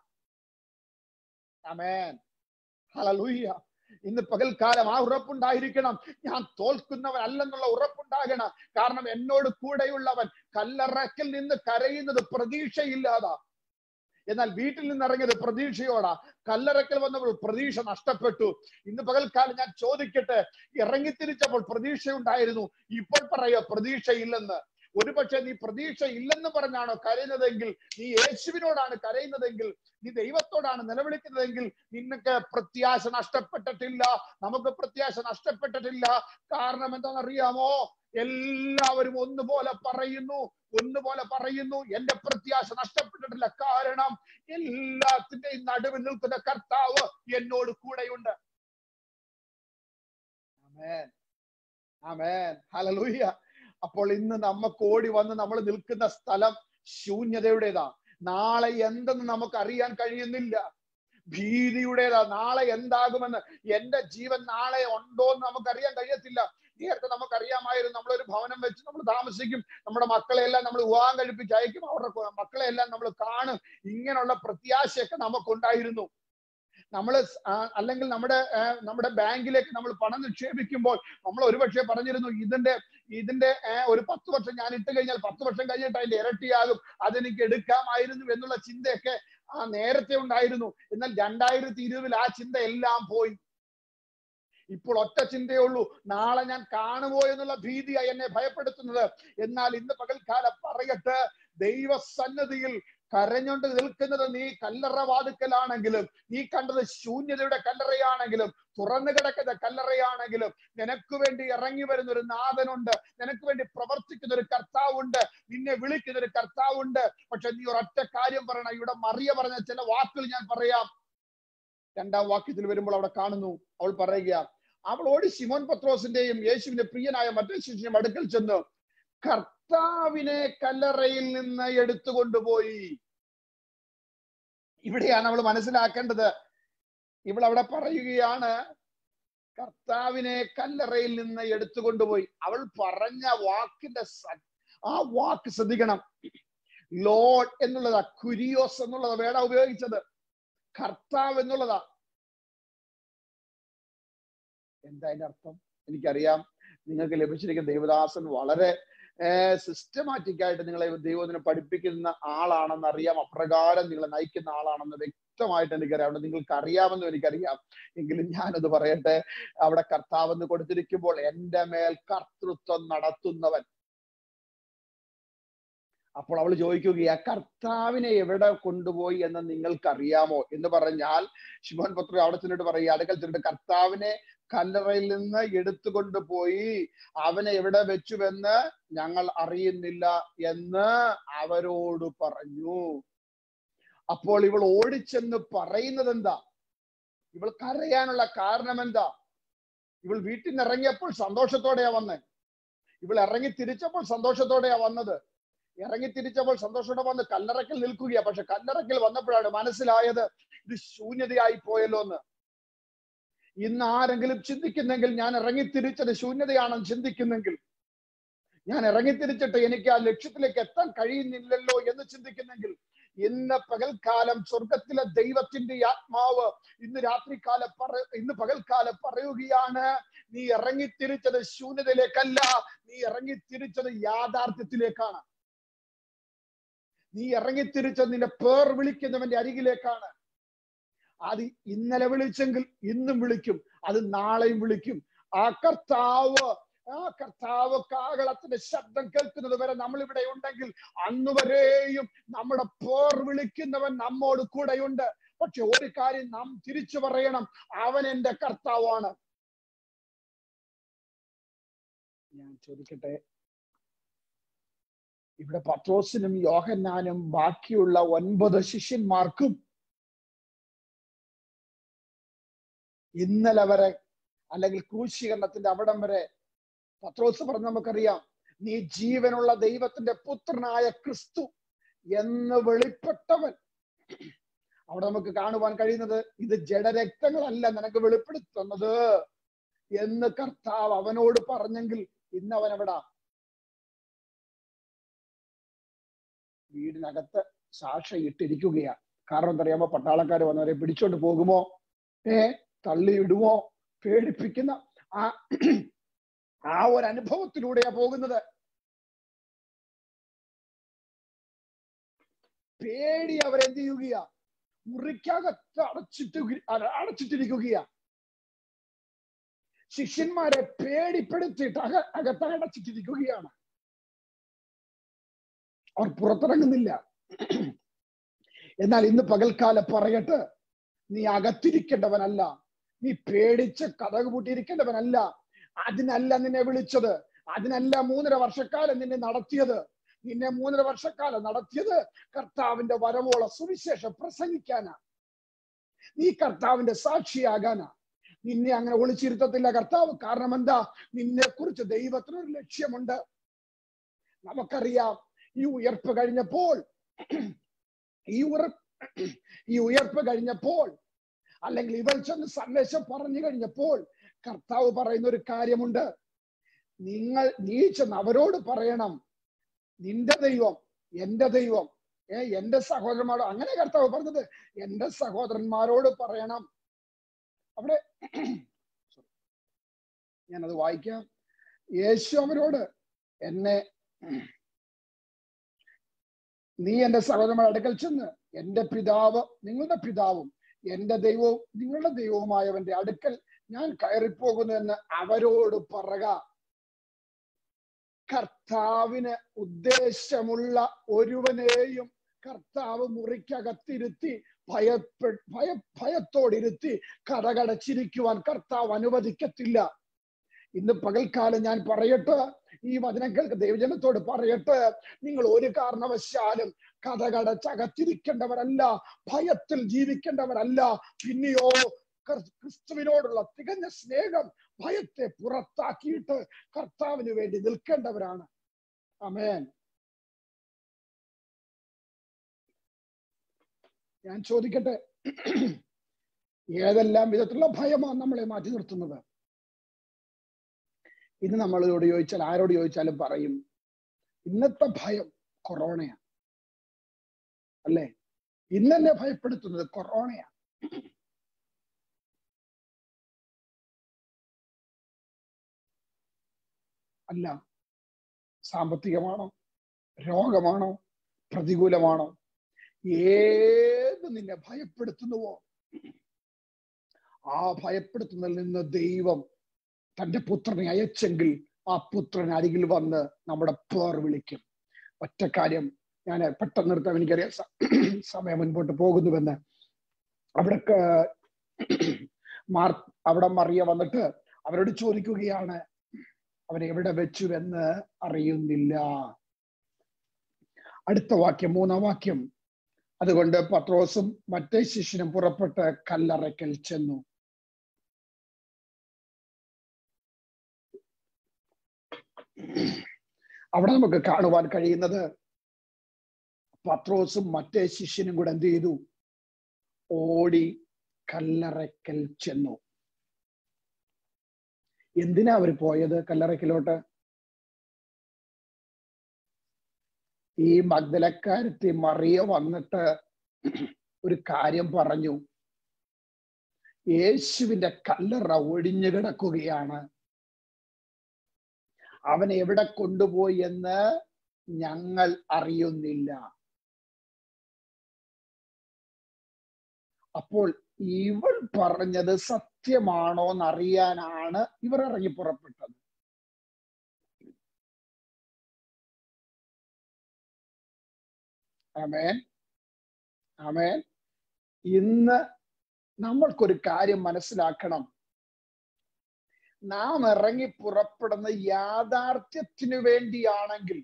അമേൻ ഹലലൂയ്യ ഇന്ന് പകൽക്കാലം ആ ഉറപ്പുണ്ടായിരിക്കണം ഞാൻ തോൽക്കുന്നവനല്ലെന്നുള്ള ഉറപ്പുണ്ടാകണം കാരണം എന്നോട് കൂടെയുള്ളവൻ കല്ലറക്കിൽ നിന്ന് കരയുന്നത് പ്രതീക്ഷയില്ലാതാ എന്നാൽ വീട്ടിൽ നിന്ന് ഇറങ്ങിയത് പ്രതീക്ഷയോടാ കല്ലറക്കൽ വന്നപ്പോൾ പ്രതീക്ഷ നഷ്ടപ്പെട്ടു ഇന്ന് പകൽക്കാലം ഞാൻ ചോദിക്കട്ടെ ഇറങ്ങിത്തിരിച്ചപ്പോൾ പ്രതീക്ഷ ഉണ്ടായിരുന്നു ഇപ്പോൾ പറയുക പ്രതീക്ഷയില്ലെന്ന് ഒരുപക്ഷെ നീ പ്രതീക്ഷ ഇല്ലെന്ന് പറഞ്ഞാണോ കരയുന്നതെങ്കിൽ നീ യേശുവിനോടാണ് കരയുന്നതെങ്കിൽ നീ ദൈവത്തോടാണ് നിലവിളിക്കുന്നതെങ്കിൽ നിനക്ക് പ്രത്യാശ നഷ്ടപ്പെട്ടിട്ടില്ല നമുക്ക് പ്രത്യാശ നഷ്ടപ്പെട്ടിട്ടില്ല കാരണം എന്താണെന്നറിയാമോ എല്ലാവരും ഒന്നുപോലെ പറയുന്നു ഒന്നുപോലെ പറയുന്നു എന്റെ പ്രത്യാശ നഷ്ടപ്പെട്ടിട്ടില്ല കാരണം എല്ലാത്തിന്റെയും നടുവിൽ നിൽക്കുന്ന കർത്താവ് എന്നോട് കൂടെയുണ്ട് ആമേൻ ആമേൻ ഹല്ലേലൂയ അപ്പോൾ ഇന്ന് നമുക്ക് ഓടി വന്ന് നമ്മൾ നിൽക്കുന്ന സ്ഥലം ശൂന്യതയുടേതാ നാളെ എന്തെന്ന് നമുക്ക് അറിയാൻ കഴിയുന്നില്ല ഭീതിയുടേതാ നാളെ എന്താകുമെന്ന് എന്റെ ജീവൻ നാളെ ഉണ്ടോ എന്ന് നമുക്ക് അറിയാൻ കഴിയത്തില്ല നേരത്തെ നമുക്കറിയാമായിരുന്നു നമ്മളൊരു ഭവനം വെച്ച് നമ്മൾ താമസിക്കും നമ്മുടെ മക്കളെ എല്ലാം നമ്മൾ വിവാഹം കഴിപ്പിച്ച് അയക്കും അവരുടെ മക്കളെ എല്ലാം നമ്മൾ കാണും ഇങ്ങനെയുള്ള പ്രത്യാശയൊക്കെ നമുക്കുണ്ടായിരുന്നു നമ്മൾ അല്ലെങ്കിൽ നമ്മുടെ നമ്മുടെ ബാങ്കിലേക്ക് നമ്മൾ പണം നിക്ഷേപിക്കുമ്പോൾ നമ്മൾ ഒരുപക്ഷെ പറഞ്ഞിരുന്നു ഇതിന്റെ ഇതിന്റെ ഒരു പത്ത് വർഷം ഞാൻ ഇട്ട് കഴിഞ്ഞാൽ പത്ത് വർഷം കഴിഞ്ഞിട്ട് അതിന്റെ ഇരട്ടിയാകും അതെനിക്ക് എടുക്കാമായിരുന്നു എന്നുള്ള ചിന്തയൊക്കെ ആ നേരത്തെ ഉണ്ടായിരുന്നു എന്നാൽ രണ്ടായിരത്തി ഇരുപതിൽ ആ ചിന്ത എല്ലാം പോയി ഇപ്പോൾ ഒറ്റ ചിന്തയേ ഉള്ളൂ നാളെ ഞാൻ കാണുമോ എന്നുള്ള ഭീതിയായി എന്നെ ഭയപ്പെടുത്തുന്നത് എന്നാൽ ഇന്ന് പകൽക്കാലം പറയട്ടെ ദൈവസന്നതിയിൽ കരഞ്ഞുകൊണ്ട് നിൽക്കുന്നത് നീ കല്ലറ വാതുക്കലാണെങ്കിലും നീ കണ്ടത് ശൂന്യതയുടെ കല്ലറയാണെങ്കിലും തുറന്നു കിടക്കുന്ന കല്ലറയാണെങ്കിലും നിനക്ക് വേണ്ടി ഇറങ്ങി വരുന്ന ഒരു നാഥനുണ്ട് നിനക്ക് വേണ്ടി പ്രവർത്തിക്കുന്ന ഒരു കർത്താവുണ്ട് നീ വിളിക്കുന്ന ഒരു കർത്താവുണ്ട് പക്ഷെ നീ ഒരൊറ്റ കാര്യം പറയണം ഇവിടെ മറിയ പറഞ്ഞ ചില വാക്കുകൾ ഞാൻ പറയാം രണ്ടാം വാക്യത്തിൽ വരുമ്പോൾ അവിടെ കാണുന്നു അവൾ പറയുക അവൾ ഓടി ശിമോൻ പത്രോസിന്റെയും യേശുവിന്റെ പ്രിയനായ മറ്റൊരു ശിഷ്യനും അടുക്കൽ ചെന്ന് കർത്താവിനെ കല്ലറയിൽ നിന്ന് എടുത്തുകൊണ്ടുപോയി ഇവിടെയാണ് അവൾ മനസ്സിലാക്കേണ്ടത് ഇവൾ അവിടെ പറയുകയാണ് കർത്താവിനെ കല്ലറയിൽ നിന്ന് എടുത്തുകൊണ്ടുപോയി അവൾ പറഞ്ഞ വാക്കിന്റെ സ- ആ വാക്ക് ശ്രദ്ധിക്കണം ലോഡ് എന്നുള്ളതാ കുരിയോസ് എന്നുള്ളതാ വേട ഉപയോഗിച്ചത് കർത്താവ് എന്നുള്ളതാ എന്താ അതിന്റെ അർത്ഥം എനിക്കറിയാം നിങ്ങൾക്ക് ലഭിച്ചിരിക്കുന്ന ദേവദാസൻ വളരെ സിസ്റ്റമാറ്റിക് ആയിട്ട് നിങ്ങളെ ദൈവത്തിനെ പഠിപ്പിക്കുന്ന ആളാണെന്ന് അറിയാം അപ്രകാരം നിങ്ങളെ നയിക്കുന്ന ആളാണെന്ന് വ്യക്തമായിട്ട് എനിക്കറിയാം അവിടെ നിങ്ങൾക്ക് അറിയാമെന്നും എനിക്കറിയാം എങ്കിലും ഞാനത് പറയട്ടെ അവിടെ കർത്താവ് എന്ന് കൊടുത്തിരിക്കുമ്പോൾ എന്റെ മേൽ കർത്തൃത്വം നടത്തുന്നവൻ അപ്പോൾ അവൾ ചോദിക്കുകയാ കർത്താവിനെ എവിടെ കൊണ്ടുപോയി എന്ന് നിങ്ങൾക്കറിയാമോ എന്ന് പറഞ്ഞാൽ ശിവൻ പുത്ര അവിടെ ചെന്നിട്ട് പറയുക അടുക്കൽ ചെന്നിട്ട് കർത്താവിനെ കല്ലറയിൽ നിന്ന് എടുത്തുകൊണ്ട് പോയി അവനെ എവിടെ വെച്ചുവെന്ന് ഞങ്ങൾ അറിയുന്നില്ല എന്ന് അവരോട് പറഞ്ഞു അപ്പോൾ ഇവൾ ഓടിച്ചെന്ന് പറയുന്നത് എന്താ ഇവൾ കരയാനുള്ള കാരണം എന്താ ഇവൾ വീട്ടിൽ നിന്ന് ഇറങ്ങിയപ്പോൾ സന്തോഷത്തോടെയാ വന്നത് ഇവൾ ഇറങ്ങി തിരിച്ചപ്പോൾ സന്തോഷത്തോടെയാ വന്നത് ഇറങ്ങി തിരിച്ചപ്പോൾ സന്തോഷത്തോടെ വന്ന് കല്ലറക്കൽ നിൽക്കുകയാ പക്ഷെ കല്ലറക്കൽ വന്നപ്പോഴാണ് മനസ്സിലായത് ഇത് ശൂന്യതയായി പോയല്ലോ എന്ന് ഇന്ന് ആരെങ്കിലും ചിന്തിക്കുന്നെങ്കിൽ ഞാൻ ഇറങ്ങി തിരിച്ചത് ശൂന്യതയാണെന്ന് ചിന്തിക്കുന്നെങ്കിൽ ഞാൻ ഇറങ്ങി തിരിച്ചിട്ട് എനിക്ക് ആ ലക്ഷ്യത്തിലേക്ക് എത്താൻ കഴിയുന്നില്ലല്ലോ എന്ന് ചിന്തിക്കുന്നെങ്കിൽ ഇന്ന് പകൽക്കാലം സ്വർഗത്തിലെ ദൈവത്തിന്റെ ആത്മാവ് ഇന്ന് രാത്രികാല പറ ഇന്ന് പകൽക്കാലം പറയുകയാണ് നീ ഇറങ്ങി തിരിച്ചത് ശൂന്യതയിലേക്കല്ല നീ ഇറങ്ങി തിരിച്ചത് യാഥാർത്ഥ്യത്തിലേക്കാണ് നീ ഇറങ്ങി തിരിച്ചത് നിന്റെ പേർ വിളിക്കുന്നവന്റെ അരികിലേക്കാണ് അത് ഇന്നലെ വിളിച്ചെങ്കിൽ ഇന്നും വിളിക്കും അത് നാളെയും വിളിക്കും ആ കർത്താവ് ആ കർത്താവ് കാകളത്തിന്റെ ശബ്ദം കേൾക്കുന്നത് വരെ നമ്മൾ ഇവിടെ ഉണ്ടെങ്കിൽ അന്ന് വരെയും നമ്മുടെ പേർ വിളിക്കുന്നവൻ നമ്മോട് കൂടെയുണ്ട് പക്ഷെ ഒരു കാര്യം നാം തിരിച്ചു പറയണം അവൻ എന്റെ കർത്താവാണ് ഞാൻ ചോദിക്കട്ടെ ഇവിടെ പത്രോസിനും യോഹന്നാനും ബാക്കിയുള്ള ഒൻപത് ശിഷ്യന്മാർക്കും ഇന്നലെ വരെ അല്ലെങ്കിൽ ക്രൂശീകരണത്തിന്റെ അവിടം വരെ പത്രോസ് പറഞ്ഞ നമുക്കറിയാം നീ ജീവനുള്ള ദൈവത്തിന്റെ പുത്രനായ ക്രിസ്തു എന്ന് വെളിപ്പെട്ടവൻ അവിടെ നമുക്ക് കാണുവാൻ കഴിയുന്നത് ഇത് ജഡരക്തങ്ങളല്ല നിനക്ക് വെളിപ്പെടുത്തുന്നത് എന്ന് കർത്താവ് അവനോട് പറഞ്ഞെങ്കിൽ ഇന്ന് അവൻ എവിടാ വീടിനകത്ത് സാക്ഷ ഇട്ടിരിക്കുകയാണ് കാരണം എന്തറിയാമോ പട്ടാളക്കാർ വന്നവരെ പിടിച്ചോണ്ട് പോകുമോ ഏ തള്ളിയിടുമോ പേടിപ്പിക്കുന്ന ആ ആ ഒരു അനുഭവത്തിലൂടെയാ പോകുന്നത് പേടി അവരെന്ത് ചെയ്യുകയാ മുറിക്കകത്ത് അടച്ചിട്ട് അടച്ചിട്ടിരിക്കുകയാ ശിഷ്യന്മാരെ പേടിപ്പെടുത്തിയിട്ട് അക അകത്ത് അടച്ചിട്ടിരിക്കുകയാണ് അവർ പുറത്തിറങ്ങുന്നില്ല എന്നാൽ ഇന്ന് പകൽക്കാലം പറയട്ടെ നീ അകത്തിരിക്കേണ്ടവനല്ല നീ പേടിച്ച് കഥക് പൂട്ടിയിരിക്കേണ്ടവനല്ല അതിനല്ല നിന്നെ വിളിച്ചത് അതിനല്ല മൂന്നര വർഷക്കാലം നിന്നെ നടത്തിയത് നിന്നെ മൂന്നര വർഷക്കാലം നടത്തിയത് കർത്താവിന്റെ വരവോള സുവിശേഷം പ്രസംഗിക്കാനാ നീ കർത്താവിന്റെ സാക്ഷിയാകാനാ നിന്നെ അങ്ങനെ ഒളിച്ചിരുത്തത്തില്ല കർത്താവ് കാരണം എന്താ നിന്നെ കുറിച്ച് ദൈവത്തിനൊരു ലക്ഷ്യമുണ്ട് നമുക്കറിയാം ഈ ഉയർപ്പ് കഴിഞ്ഞപ്പോൾ ഈ ഉറ ഈ ഉയർപ്പ് കഴിഞ്ഞപ്പോൾ അല്ലെങ്കിൽ ഇവൾ ചെന്ന് സന്ദേശം പറഞ്ഞു കഴിഞ്ഞപ്പോൾ കർത്താവ് പറയുന്ന ഒരു കാര്യമുണ്ട് നിങ്ങൾ നീ ചെന്ന് അവരോട് പറയണം നിന്റെ ദൈവം എന്റെ ദൈവം ഏ എന്റെ സഹോദരന്മാരോട് അങ്ങനെ കർത്താവ് പറഞ്ഞത് എന്റെ സഹോദരന്മാരോട് പറയണം അവിടെ ഞാനത് വായിക്കാം യേശു അവരോട് എന്നെ നീ എന്റെ സഹോദരന്മാർ അടുക്കൽ ചെന്ന് എന്റെ പിതാവ് നിങ്ങളുടെ പിതാവും എന്റെ ദൈവവും നിങ്ങളുടെ ദൈവവുമായവന്റെ അടുക്കൽ ഞാൻ കയറിപ്പോകുന്നു എന്ന് അവരോട് പറക കർത്താവിന് ഉദ്ദേശമുള്ള ഒരുവനെയും കർത്താവ് മുറിക്കകത്തിരുത്തി ഭയപ്പെ ഭയ ഭയത്തോടിരുത്തി കടകടച്ചിരിക്കുവാൻ കർത്താവ് അനുവദിക്കത്തില്ല ഇന്ന് പകൽക്കാലം ഞാൻ പറയട്ടെ ഈ വചനം കേൾക്ക് ദൈവജനത്തോട് പറയട്ടെ നിങ്ങൾ ഒരു കാരണവശാലും കഥകടച്ചകത്തിരിക്കേണ്ടവരല്ല ഭയത്തിൽ ജീവിക്കേണ്ടവരല്ല പിന്നെയോ ക്രിസ്- ക്രിസ്തുവിനോടുള്ള തികഞ്ഞ സ്നേഹം ഭയത്തെ പുറത്താക്കിയിട്ട് കർത്താവിന് വേണ്ടി നിൽക്കേണ്ടവരാണ് അമേൻ ഞാൻ ചോദിക്കട്ടെ ഏതെല്ലാം വിധത്തിലുള്ള ഭയമാണ് നമ്മളെ മാറ്റി നിർത്തുന്നത് ഇന്ന് നമ്മളോട് ചോദിച്ചാൽ ആരോട് ചോദിച്ചാലും പറയും ഇന്നത്തെ ഭയം കൊറോണയാണ് അല്ലേ ഇന്ന് എന്നെ ഭയപ്പെടുത്തുന്നത് കൊറോണയാണ് അല്ല സാമ്പത്തികമാണോ രോഗമാണോ പ്രതികൂലമാണോ ഏത് നിന്നെ ഭയപ്പെടുത്തുന്നുവോ ആ ഭയപ്പെടുത്തുന്നതിൽ നിന്ന് ദൈവം തന്റെ പുത്രനെ അയച്ചെങ്കിൽ ആ പുത്രൻ അരികിൽ വന്ന് നമ്മുടെ പേർ വിളിക്കും ഒറ്റ കാര്യം ഞാൻ പെട്ടെന്ന് നിർത്താൻ എനിക്കറിയാം സ- സമയം മുൻപോട്ട് പോകുന്നുവെന്ന് അവിടെ മാർ അവിടെ മറിയ വന്നിട്ട് അവരോട് ചോദിക്കുകയാണ് അവൻ എവിടെ വെച്ചു എന്ന് അറിയുന്നില്ല അടുത്ത വാക്യം മൂന്നാം വാക്യം അതുകൊണ്ട് പത്രോസും മറ്റേ ശിഷ്യനും പുറപ്പെട്ട് കല്ലറയ്ക്കൽ ചെന്നു അവിടെ നമുക്ക് കാണുവാൻ കഴിയുന്നത് പത്രോസും മറ്റേ ശിഷ്യനും കൂടെ എന്ത് ചെയ്തു ഓടി കല്ലറയ്ക്കൽ ചെന്നു എന്തിനാ അവർ പോയത് കല്ലറയ്ക്കലോട്ട് ഈ മഗ്ദലക്കാരത്തി മറിയ വന്നിട്ട് ഒരു കാര്യം പറഞ്ഞു യേശുവിന്റെ കല്ലറ ഒഴിഞ്ഞു കിടക്കുകയാണ് അവൻ എവിടെ കൊണ്ടുപോയി എന്ന് ഞങ്ങൾ അറിയുന്നില്ല അപ്പോൾ ഇവൾ പറഞ്ഞത് സത്യമാണോ എന്നറിയാനാണ് ഇവർ ഇറങ്ങി പുറപ്പെട്ടത് ആമേൻ ആമേൻ ഇന്ന് നമ്മൾക്കൊരു കാര്യം മനസ്സിലാക്കണം നാം ഇറങ്ങി പുറപ്പെടുന്ന യാഥാർത്ഥ്യത്തിനു വേണ്ടിയാണെങ്കിൽ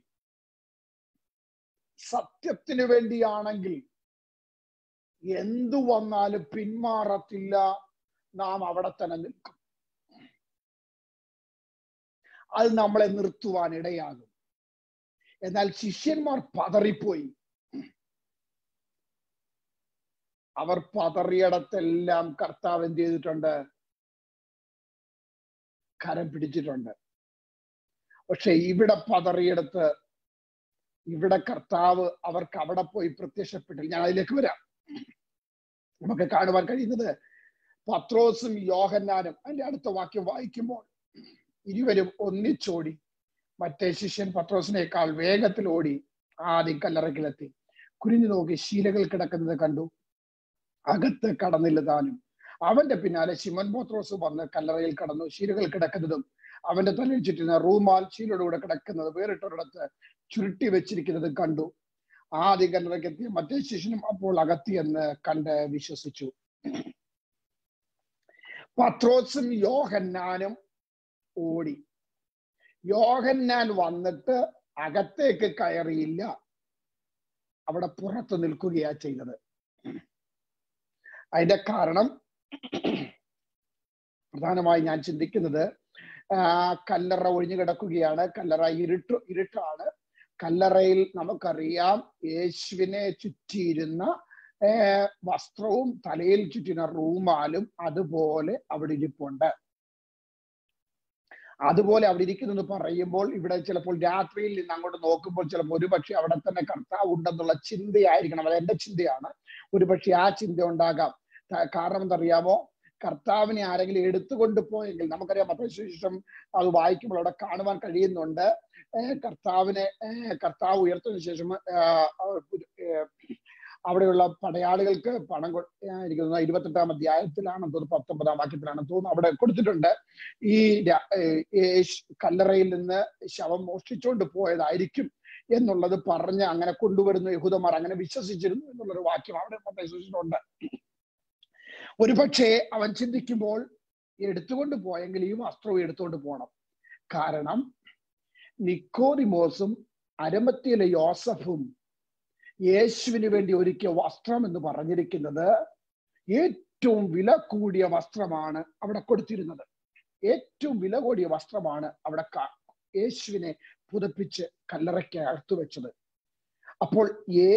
സത്യത്തിനു വേണ്ടിയാണെങ്കിൽ എന്തു വന്നാലും പിന്മാറത്തില്ല നാം അവിടെ തന്നെ നിൽക്കും അത് നമ്മളെ നിർത്തുവാൻ ഇടയാകും എന്നാൽ ശിഷ്യന്മാർ പതറിപ്പോയി അവർ പതറിയിടത്തെല്ലാം കർത്താവ് എന്ത് ചെയ്തിട്ടുണ്ട് കരം പിടിച്ചിട്ടുണ്ട് പക്ഷെ ഇവിടെ പതറിയെടുത്ത് ഇവിടെ കർത്താവ് അവർക്ക് അവിടെ പോയി പ്രത്യക്ഷപ്പെട്ടില്ല ഞാൻ അതിലേക്ക് വരാം നമുക്ക് കാണുവാൻ കഴിയുന്നത് പത്രോസും യോഹന്നാനും അതിന്റെ അടുത്ത വാക്യം വായിക്കുമ്പോൾ ഇരുവരും ഒന്നിച്ചോടി മറ്റേ ശിഷ്യൻ പത്രോസിനേക്കാൾ വേഗത്തിൽ ഓടി ആദ്യം കല്ലറക്കിലെത്തി കുനിഞ്ഞു നോക്കി ശീലകൾ കിടക്കുന്നത് കണ്ടു അകത്ത് കടന്നില്ല താനും അവന്റെ പിന്നാലെ ശിമൻ പോത്രോസ് വന്ന് കല്ലറയിൽ കടന്നു ശീലകൾ കിടക്കുന്നതും അവന്റെ തലയിൽ ചുറ്റുന്ന റൂമാൽ ശീലയോടുകൂടെ കിടക്കുന്നത് വേറിട്ടൊരിടത്ത് ചുരുട്ടി വെച്ചിരിക്കുന്നത് കണ്ടു ആദ്യം കല്ലറയ്ക്കെത്തിയ മറ്റേ ശിഷ്യനും അപ്പോൾ അകത്തിയെന്ന് കണ്ട് വിശ്വസിച്ചു പത്രോസും യോഹന്നാനും ഓടി യോഹന്നാൻ വന്നിട്ട് അകത്തേക്ക് കയറിയില്ല അവിടെ പുറത്ത് നിൽക്കുകയാ ചെയ്തത് അതിന്റെ കാരണം പ്രധാനമായി ഞാൻ ചിന്തിക്കുന്നത് ആ കല്ലറ ഒഴിഞ്ഞു കിടക്കുകയാണ് കല്ലറ ഇരുട്ട് ഇരുട്ടാണ് കല്ലറയിൽ നമുക്കറിയാം യേശുവിനെ ചുറ്റിയിരുന്ന വസ്ത്രവും തലയിൽ ചുറ്റിന റൂമാലും അതുപോലെ അവിടെ ഇരിപ്പുണ്ട് അതുപോലെ അവിടെ ഇരിക്കുന്നു പറയുമ്പോൾ ഇവിടെ ചിലപ്പോൾ രാത്രിയിൽ നിന്ന് അങ്ങോട്ട് നോക്കുമ്പോൾ ചിലപ്പോൾ ഒരുപക്ഷെ അവിടെ തന്നെ കർത്താവ് ഉണ്ടെന്നുള്ള ചിന്തയായിരിക്കണം അത് എന്റെ ചിന്തയാണ് ഒരുപക്ഷെ ആ ചിന്ത ഉണ്ടാകാം കാരണം എന്തറിയാമോ കർത്താവിനെ ആരെങ്കിലും എടുത്തുകൊണ്ട് പോയെങ്കിൽ നമുക്കറിയാം മതശേഷം അത് വായിക്കുമ്പോൾ അവിടെ കാണുവാൻ കഴിയുന്നുണ്ട് കർത്താവിനെ കർത്താവ് ഉയർത്തതിനു ശേഷം അവിടെയുള്ള പടയാളികൾക്ക് പണം എനിക്ക് തോന്നുന്നു ഇരുപത്തെട്ടാം അധ്യായത്തിലാണ് തോന്നുന്നു പത്തൊമ്പതാം വാക്യത്തിലാണ് തോന്നുന്നു അവിടെ കൊടുത്തിട്ടുണ്ട് ഈ കല്ലറയിൽ നിന്ന് ശവം മോഷ്ടിച്ചുകൊണ്ട് പോയതായിരിക്കും എന്നുള്ളത് പറഞ്ഞ് അങ്ങനെ കൊണ്ടുവരുന്ന യഹൂദന്മാർ അങ്ങനെ വിശ്വസിച്ചിരുന്നു എന്നുള്ളൊരു വാക്യം അവിടെ മതശേഷനുണ്ട് ഒരുപക്ഷെ അവൻ ചിന്തിക്കുമ്പോൾ എടുത്തുകൊണ്ട് പോയെങ്കിൽ ഈ വസ്ത്രവും എടുത്തുകൊണ്ട് പോകണം കാരണം നിക്കോദിമോസും അരമത്തിയിലെ യോസഫും യേശുവിന് വേണ്ടി ഒരുക്കിയ വസ്ത്രം എന്ന് പറഞ്ഞിരിക്കുന്നത് ഏറ്റവും വില കൂടിയ വസ്ത്രമാണ് അവിടെ കൊടുത്തിരുന്നത് ഏറ്റവും വില കൂടിയ വസ്ത്രമാണ് അവിടെ യേശുവിനെ പുതപ്പിച്ച് കല്ലറയ്ക്ക് അകത്തു വെച്ചത് അപ്പോൾ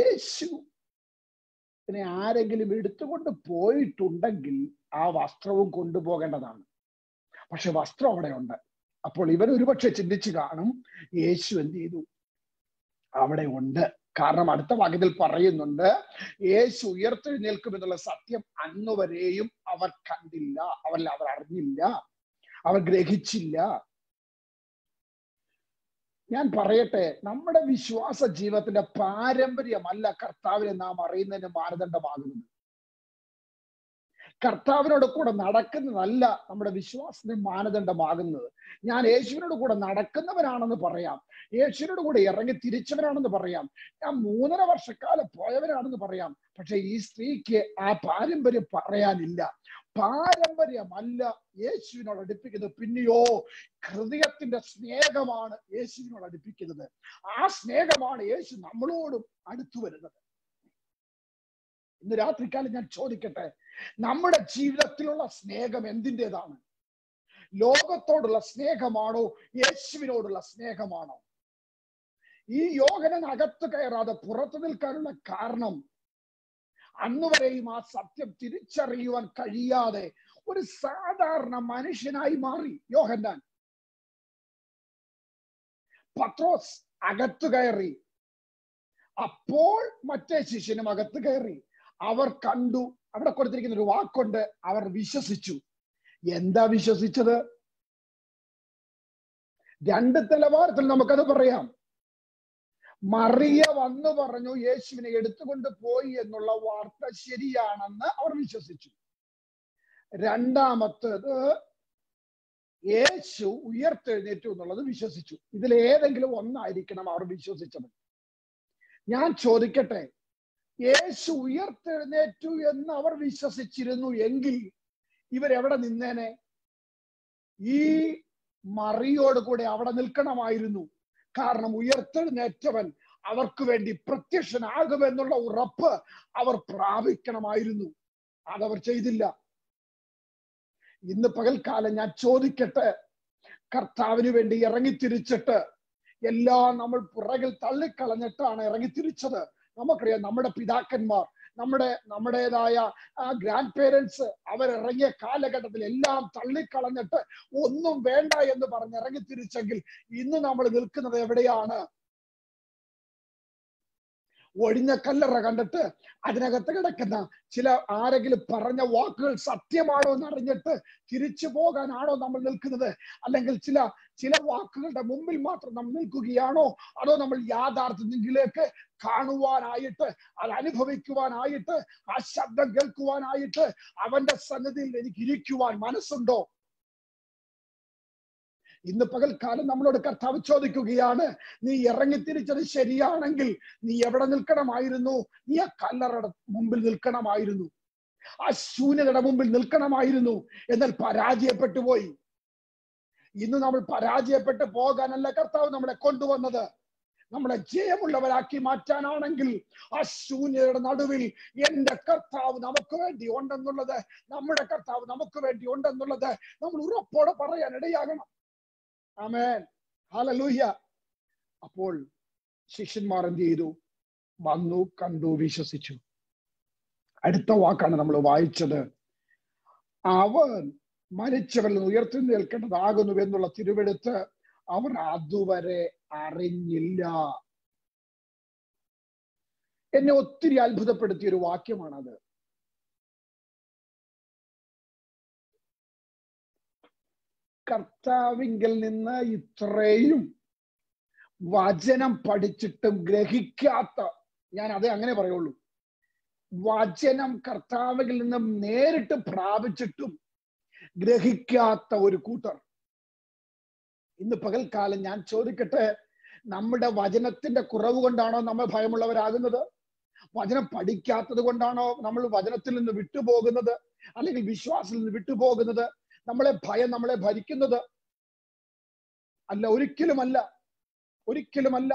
യേശുവിനെ ആരെങ്കിലും എടുത്തുകൊണ്ട് പോയിട്ടുണ്ടെങ്കിൽ ആ വസ്ത്രവും കൊണ്ടുപോകേണ്ടതാണ് പക്ഷെ വസ്ത്രം അവിടെ ഉണ്ട് അപ്പോൾ ഇവർ ഒരുപക്ഷെ ചിന്തിച്ചു കാണും യേശു എന്ത് ചെയ്തു അവിടെ ഉണ്ട് കാരണം അടുത്ത വാക്യത്തിൽ പറയുന്നുണ്ട് യേശു ഉയർത്തെഴുന്നേൽക്കും എന്നുള്ള സത്യം അന്നുവരെയും അവർ കണ്ടില്ല അവർ അവർ അറിഞ്ഞില്ല അവർ ഗ്രഹിച്ചില്ല ഞാൻ പറയട്ടെ നമ്മുടെ വിശ്വാസ ജീവിതത്തിന്റെ പാരമ്പര്യമല്ല കർത്താവിനെ നാം അറിയുന്നതിന് മാനദണ്ഡമാകുന്നത് കർത്താവിനോട് കൂടെ നടക്കുന്നതല്ല നമ്മുടെ വിശ്വാസത്തിന് മാനദണ്ഡമാകുന്നത് ഞാൻ യേശുവിനോട് കൂടെ നടക്കുന്നവനാണെന്ന് പറയാം യേശുവിനോട് കൂടെ ഇറങ്ങി തിരിച്ചവനാണെന്ന് പറയാം ഞാൻ മൂന്നര വർഷക്കാലം പോയവനാണെന്ന് പറയാം പക്ഷെ ഈ സ്ത്രീക്ക് ആ പാരമ്പര്യം പറയാനില്ല പാരമ്പര്യമല്ല യേശുവിനോട് അടുപ്പിക്കുന്നത് പിന്നെയോ ഹൃദയത്തിന്റെ സ്നേഹമാണ് യേശുവിനോട് അടുപ്പിക്കുന്നത് ആ സ്നേഹമാണ് യേശു നമ്മളോടും അടുത്തു വരുന്നത് ഇന്ന് രാത്രിക്കാലം ഞാൻ ചോദിക്കട്ടെ നമ്മുടെ ജീവിതത്തിലുള്ള സ്നേഹം എന്തിൻ്റെതാണ് ലോകത്തോടുള്ള സ്നേഹമാണോ യേശുവിനോടുള്ള സ്നേഹമാണോ ഈ യോഹനൻ അകത്ത് കയറാതെ പുറത്തു നിൽക്കാനുള്ള കാരണം അന്നുവരെയും ആ സത്യം തിരിച്ചറിയുവാൻ കഴിയാതെ ഒരു സാധാരണ മനുഷ്യനായി മാറി യോഹന്നാൻ പത്രോസ് അകത്തു കയറി അപ്പോൾ മറ്റേ ശിഷ്യനും അകത്ത് കയറി അവർ കണ്ടു അവിടെ കൊടുത്തിരിക്കുന്ന ഒരു വാക്കുണ്ട് അവർ വിശ്വസിച്ചു എന്താ വിശ്വസിച്ചത് രണ്ട് നിലവാരത്തിൽ നമുക്കത് പറയാം മറിയ വന്നു പറഞ്ഞു യേശുവിനെ എടുത്തുകൊണ്ട് പോയി എന്നുള്ള വാർത്ത ശരിയാണെന്ന് അവർ വിശ്വസിച്ചു രണ്ടാമത്തത് യേശു ഉയർത്തെഴുന്നേറ്റു എന്നുള്ളത് വിശ്വസിച്ചു ഇതിൽ ഏതെങ്കിലും ഒന്നായിരിക്കണം അവർ വിശ്വസിച്ചത് ഞാൻ ചോദിക്കട്ടെ യേശു ഉയർത്തെഴുന്നേറ്റു എന്ന് അവർ വിശ്വസിച്ചിരുന്നു എങ്കിൽ ഇവരെവിടെ നിന്നേനെ ഈ മറിയോട് കൂടെ അവിടെ നിൽക്കണമായിരുന്നു കാരണം ഉയർത്തെഴുന്നേറ്റവൻ അവർക്ക് വേണ്ടി പ്രത്യക്ഷനാകുമെന്നുള്ള ഉറപ്പ് അവർ പ്രാപിക്കണമായിരുന്നു അതവർ ചെയ്തില്ല ഇന്ന് പകൽക്കാലം ഞാൻ ചോദിക്കട്ടെ കർത്താവിന് വേണ്ടി ഇറങ്ങിത്തിരിച്ചിട്ട് എല്ലാം നമ്മൾ പുറകിൽ തള്ളിക്കളഞ്ഞിട്ടാണ് ഇറങ്ങിത്തിരിച്ചത് നമുക്കറിയാം നമ്മുടെ പിതാക്കന്മാർ നമ്മുടെ നമ്മുടേതായ ഗ്രാൻഡ് പേരൻസ് അവരിറങ്ങിയ കാലഘട്ടത്തിൽ എല്ലാം തള്ളിക്കളഞ്ഞിട്ട് ഒന്നും വേണ്ട എന്ന് പറഞ്ഞ് ഇറങ്ങിത്തിരിച്ചെങ്കിൽ ഇന്ന് നമ്മൾ നിൽക്കുന്നത് എവിടെയാണ് ഒഴിഞ്ഞ കല്ലറ കണ്ടിട്ട് അതിനകത്ത് കിടക്കുന്ന ചില ആരെങ്കിലും പറഞ്ഞ വാക്കുകൾ സത്യമാണോ എന്ന് അറിഞ്ഞിട്ട് തിരിച്ചു പോകാനാണോ നമ്മൾ നിൽക്കുന്നത് അല്ലെങ്കിൽ ചില ചില വാക്കുകളുടെ മുമ്പിൽ മാത്രം നമ്മൾ നിൽക്കുകയാണോ അതോ നമ്മൾ യാഥാർത്ഥ്യത്തിലേക്ക് കാണുവാനായിട്ട് അത് അനുഭവിക്കുവാനായിട്ട് ആ ശബ്ദം കേൾക്കുവാനായിട്ട് അവന്റെ സന്നിധിയിൽ എനിക്ക് ഇരിക്കുവാൻ മനസ്സുണ്ടോ ഇന്ന് പകൽക്കാലം നമ്മളോട് കർത്താവ് ചോദിക്കുകയാണ് നീ ഇറങ്ങിത്തിരിച്ചത് ശരിയാണെങ്കിൽ നീ എവിടെ നിൽക്കണമായിരുന്നു നീ ആ കല്ലറയുടെ മുമ്പിൽ നിൽക്കണമായിരുന്നു ആ ശൂന്യതയുടെ മുമ്പിൽ നിൽക്കണമായിരുന്നു എന്നാൽ പരാജയപ്പെട്ടു പോയി ഇന്ന് നമ്മൾ പരാജയപ്പെട്ടു പോകാനല്ല കർത്താവ് നമ്മളെ കൊണ്ടുവന്നത് നമ്മളെ ജയമുള്ളവരാക്കി മാറ്റാനാണെങ്കിൽ ആ ശൂന്യതയുടെ നടുവിൽ എന്റെ കർത്താവ് നമുക്ക് വേണ്ടി ഉണ്ടെന്നുള്ളത് നമ്മുടെ കർത്താവ് നമുക്ക് വേണ്ടി ഉണ്ടെന്നുള്ളത് നമ്മൾ ഉറപ്പോടെ പറയാൻ ഇടയാകണം ആമേൻ ഹാലലൂഹ്യ അപ്പോൾ ശിഷ്യന്മാർ എന്ത് ചെയ്തു വന്നു കണ്ടു വിശ്വസിച്ചു അടുത്ത വാക്കാണ് നമ്മൾ വായിച്ചത് അവൻ മരിച്ചവരിൽ നിന്ന് ഉയർത്തി നിൽക്കേണ്ടതാകുന്നു എന്നുള്ള തിരുവെടുത്ത് അവർ അതുവരെ അറിഞ്ഞില്ല എന്നെ ഒത്തിരി അത്ഭുതപ്പെടുത്തിയ ഒരു വാക്യമാണത് കർത്താവിങ്കിൽ നിന്ന് ഇത്രയും വചനം പഠിച്ചിട്ടും ഗ്രഹിക്കാത്ത ഞാൻ അതേ അങ്ങനെ പറയുള്ളൂ വചനം കർത്താവിൽ നിന്നും നേരിട്ട് പ്രാപിച്ചിട്ടും ഗ്രഹിക്കാത്ത ഒരു കൂട്ടർ ഇന്ന് പകൽക്കാലം ഞാൻ ചോദിക്കട്ടെ നമ്മുടെ വചനത്തിന്റെ കുറവ് കൊണ്ടാണോ നമ്മൾ ഭയമുള്ളവരാകുന്നത് വചനം പഠിക്കാത്തത് കൊണ്ടാണോ നമ്മൾ വചനത്തിൽ നിന്ന് വിട്ടുപോകുന്നത് അല്ലെങ്കിൽ വിശ്വാസത്തിൽ നിന്ന് വിട്ടുപോകുന്നത് നമ്മളെ ഭയം നമ്മളെ ഭരിക്കുന്നത് അല്ല ഒരിക്കലുമല്ല ഒരിക്കലുമല്ല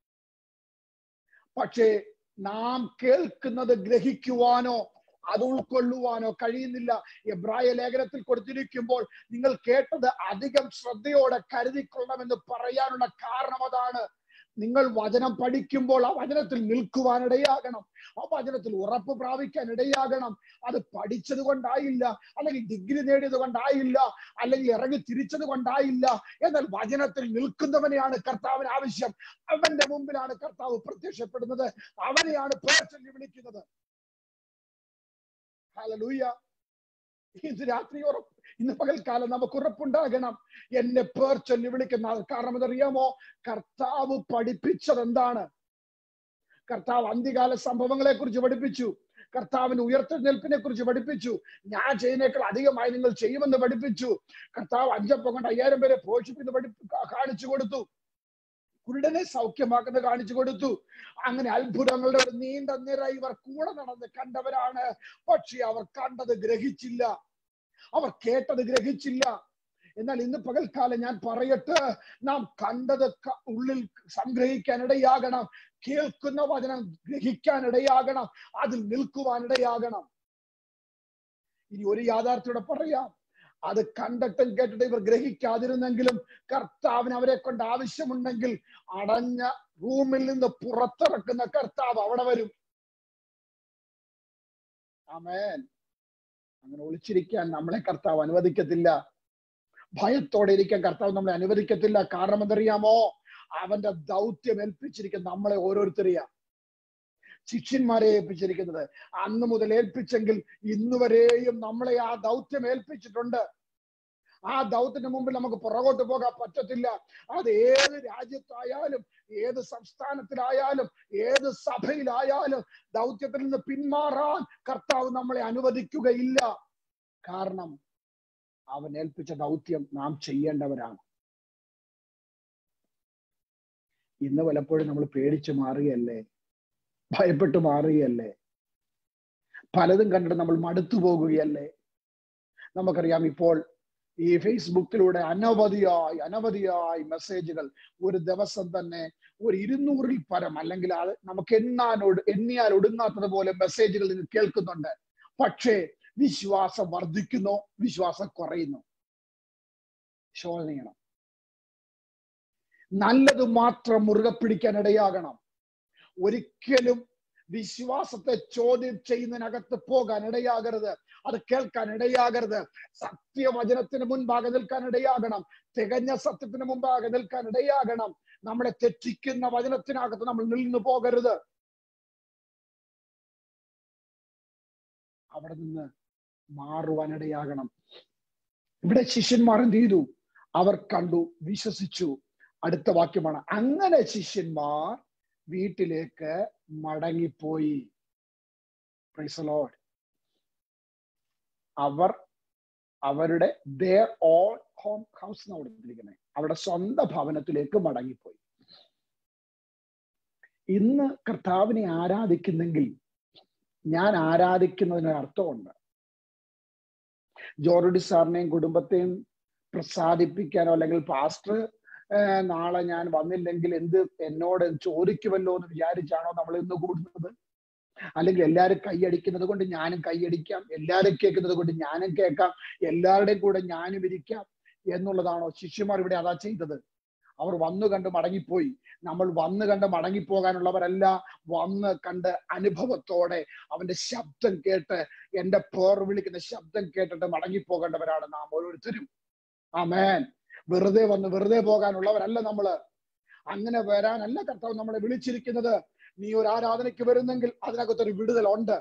പക്ഷേ നാം കേൾക്കുന്നത് ഗ്രഹിക്കുവാനോ അത് ഉൾക്കൊള്ളുവാനോ കഴിയുന്നില്ല എബ്രായ ലേഖനത്തിൽ കൊടുത്തിരിക്കുമ്പോൾ നിങ്ങൾ കേട്ടത് അധികം ശ്രദ്ധയോടെ കരുതിക്കൊള്ളണമെന്ന് പറയാനുള്ള കാരണം അതാണ് നിങ്ങൾ വചനം പഠിക്കുമ്പോൾ ആ വചനത്തിൽ നിൽക്കുവാൻ ഇടയാകണം ആ വചനത്തിൽ ഉറപ്പ് പ്രാപിക്കാൻ ഇടയാകണം അത് പഠിച്ചത് കൊണ്ടായില്ല അല്ലെങ്കിൽ ഡിഗ്രി നേടിയത് കൊണ്ടായില്ല അല്ലെങ്കിൽ ഇറങ്ങി തിരിച്ചത് കൊണ്ടായില്ല എന്നാൽ വചനത്തിൽ നിൽക്കുന്നവനെയാണ് കർത്താവിന് ആവശ്യം അവന്റെ മുമ്പിലാണ് കർത്താവ് പ്രത്യക്ഷപ്പെടുന്നത് അവനെയാണ് പേർ ചൊല്ലി വിളിക്കുന്നത് ഹല്ലേലൂയ ഇന്ന് രാത്രി ഉറപ്പ് ഇന്ന് പകൽക്കാലം നമുക്ക് ഉറപ്പുണ്ടാകണം എന്നെ പേർ ചൊല്ലി വിളിക്കുന്ന ആൾ. കാരണം എന്തറിയാമോ കർത്താവ് പഠിപ്പിച്ചത് എന്താണ് കർത്താവ് അന്ത്യകാല സംഭവങ്ങളെ കുറിച്ച് പഠിപ്പിച്ചു കർത്താവിന് ഉയർത്തെഴുന്നേൽപ്പിനെ കുറിച്ച് പഠിപ്പിച്ചു ഞാൻ ചെയ്യുന്നേക്കാൾ അധികമായി നിങ്ങൾ ചെയ്യുമെന്ന് പഠിപ്പിച്ചു കർത്താവ് അഞ്ചപ്പം കൊണ്ട് അയ്യായിരം പേരെ പോഷിപ്പിന്ന് പഠി കാണിച്ചു കൊടുത്തു കുരുടനെ സൗഖ്യമാക്കുന്നത് കാണിച്ചു കൊടുത്തു അങ്ങനെ അത്ഭുതങ്ങളുടെ ഒരു നീണ്ട നിര ഇവർ കൂടെ നടന്ന് കണ്ടവരാണ് പക്ഷെ അവർ കണ്ടത് ഗ്രഹിച്ചില്ല അവർ കേട്ടത് ഗ്രഹിച്ചില്ല എന്നാൽ ഇന്ന് പകൽക്കാലം ഞാൻ പറയട്ടെ നാം കണ്ടത് ക- ഉള്ളിൽ സംഗ്രഹിക്കാൻ ഇടയാകണം കേൾക്കുന്ന വചനം ഗ്രഹിക്കാൻ ഇടയാകണം അതിൽ നിൽക്കുവാൻ ഇടയാകണം ഇനി ഒരു യാഥാർത്ഥ്യോടെ പറയാം അത് കണ്ടിട്ടും കേട്ടിട്ട് ഇവർ ഗ്രഹിക്കാതിരുന്നെങ്കിലും കർത്താവിന് അവരെ കൊണ്ട് ആവശ്യമുണ്ടെങ്കിൽ അടഞ്ഞ റൂമിൽ നിന്ന് പുറത്തിറക്കുന്ന കർത്താവ് അവിടെ വരും ആമേൻ അങ്ങനെ ഒളിച്ചിരിക്കാൻ നമ്മളെ കർത്താവ് അനുവദിക്കത്തില്ല ഭയത്തോടെ ഇരിക്കാൻ കർത്താവ് നമ്മളെ അനുവദിക്കത്തില്ല കാരണം എന്തറിയാമോ അവന്റെ ദൗത്യം ഏൽപ്പിച്ചിരിക്കുന്ന നമ്മളെ ഓരോരുത്തരെയാ ശിഷ്യന്മാരെ ഏൽപ്പിച്ചിരിക്കുന്നത് അന്ന് മുതൽ ഏൽപ്പിച്ചെങ്കിൽ ഇന്ന് വരെയും നമ്മളെ ആ ദൗത്യം ഏൽപ്പിച്ചിട്ടുണ്ട് ആ ദൗത്യത്തിന് മുമ്പിൽ നമുക്ക് പുറകോട്ട് പോകാൻ പറ്റത്തില്ല അത് ഏത് രാജ്യത്തായാലും ഏത് സംസ്ഥാനത്തിലായാലും ഏത് സഭയിലായാലും ദൗത്യത്തിൽ നിന്ന് പിന്മാറാൻ കർത്താവ് നമ്മളെ അനുവദിക്കുകയില്ല കാരണം അവൻ ഏൽപ്പിച്ച ദൗത്യം നാം ചെയ്യേണ്ടവരാണ് ഇന്ന് പലപ്പോഴും നമ്മൾ പേടിച്ചു മാറുകയല്ലേ ഭയപ്പെട്ടു മാറുകയല്ലേ പലതും കണ്ടിട്ട് നമ്മൾ മടുത്തു പോകുകയല്ലേ നമുക്കറിയാം ഇപ്പോൾ ഈ ഫേസ്ബുക്കിലൂടെ അനവധിയായി അനവധിയായി മെസ്സേജുകൾ ഒരു ദിവസം തന്നെ ഒരു ഇരുന്നൂറിൽ പരം അല്ലെങ്കിൽ അത് നമുക്ക് എണ്ണാനോട് എണ്ണിയാൽ ഒടുങ്ങാത്തത് പോലെ മെസ്സേജുകൾ ഇന്ന് കേൾക്കുന്നുണ്ട് പക്ഷേ വിശ്വാസം വർദ്ധിക്കുന്നു വിശ്വാസം കുറയുന്നു ശോധന ചെയ്യണം നല്ലത് മാത്രം മുറുകെ പിടിക്കാൻ ഇടയാകണം ഒരിക്കലും വിശ്വാസത്തെ ചോദ്യം ചെയ്യുന്നതിനകത്ത് പോകാൻ ഇടയാകരുത് അത് കേൾക്കാൻ ഇടയാകരുത് സത്യവചനത്തിന് മുൻപാകെ നിൽക്കാൻ ഇടയാകണം തികഞ്ഞ സത്യത്തിന് മുമ്പാകെ നിൽക്കാൻ ഇടയാകണം നമ്മളെ തെറ്റിക്കുന്ന വചനത്തിനകത്ത് നമ്മൾ നിന്നു പോകരുത് അവിടെ നിന്ന് മാറുവാനിടയാകണം ഇവിടെ ശിഷ്യന്മാർ എന്ത് ചെയ്തു അവർ കണ്ടു വിശ്വസിച്ചു അടുത്ത വാക്യമാണ് അങ്ങനെ ശിഷ്യന്മാർ വീട്ടിലേക്ക് മടങ്ങിപ്പോയി Praise the Lord. അവർ അവരുടെ their ഓൾ ഹോം ഹൗസ് എന്നാണ് കൊടുത്തിരിക്കുന്നത് അവരുടെ സ്വന്തം ഭവനത്തിലേക്ക് മടങ്ങിപ്പോയി ഇന്ന് കർത്താവിനെ ആരാധിക്കുന്നെങ്കിൽ ഞാൻ ആരാധിക്കുന്നതിന് അർത്ഥമുണ്ട് ജോർഡി സാറിനെയും കുടുംബത്തെയും പ്രസാദിപ്പിക്കാനോ അല്ലെങ്കിൽ പാസ്റ്റർ ഏഹ് നാളെ ഞാൻ വന്നില്ലെങ്കിൽ എന്ത് എന്നോട് ചോദിക്കുമല്ലോ എന്ന് വിചാരിച്ചാണോ നമ്മൾ ഇന്ന് കൂടുന്നത് അല്ലെങ്കിൽ എല്ലാവരും കൈയടിക്കുന്നത് കൊണ്ട് ഞാനും കൈയടിക്കാം എല്ലാവരും കേൾക്കുന്നത് കൊണ്ട് ഞാനും കേൾക്കാം എല്ലാവരുടെയും കൂടെ ഞാനും ഇരിക്കാം എന്നുള്ളതാണോ ശിഷ്യന്മാർ ഇവിടെ അതാ ചെയ്തത് അവർ വന്നു കണ്ട് മടങ്ങിപ്പോയി നമ്മൾ വന്നു കണ്ട് മടങ്ങിപ്പോകാനുള്ളവരല്ല വന്ന് കണ്ട് അനുഭവത്തോടെ അവന്റെ ശബ്ദം കേട്ട് എന്റെ പേർ വിളിക്കുന്ന ശബ്ദം കേട്ടിട്ട് മടങ്ങിപ്പോകേണ്ടവരാണ് നാം ഓരോരുത്തരും ആമേൻ വെറുതെ വന്ന് വെറുതെ പോകാനുള്ളവരല്ല നമ്മള് അങ്ങനെ വരാനല്ല കർത്താവ് നമ്മളെ വിളിച്ചിരിക്കുന്നത് നീ ഒരു ആരാധനയ്ക്ക് വരുന്നെങ്കിൽ അതിനകത്തൊരു വിടുതലുണ്ട്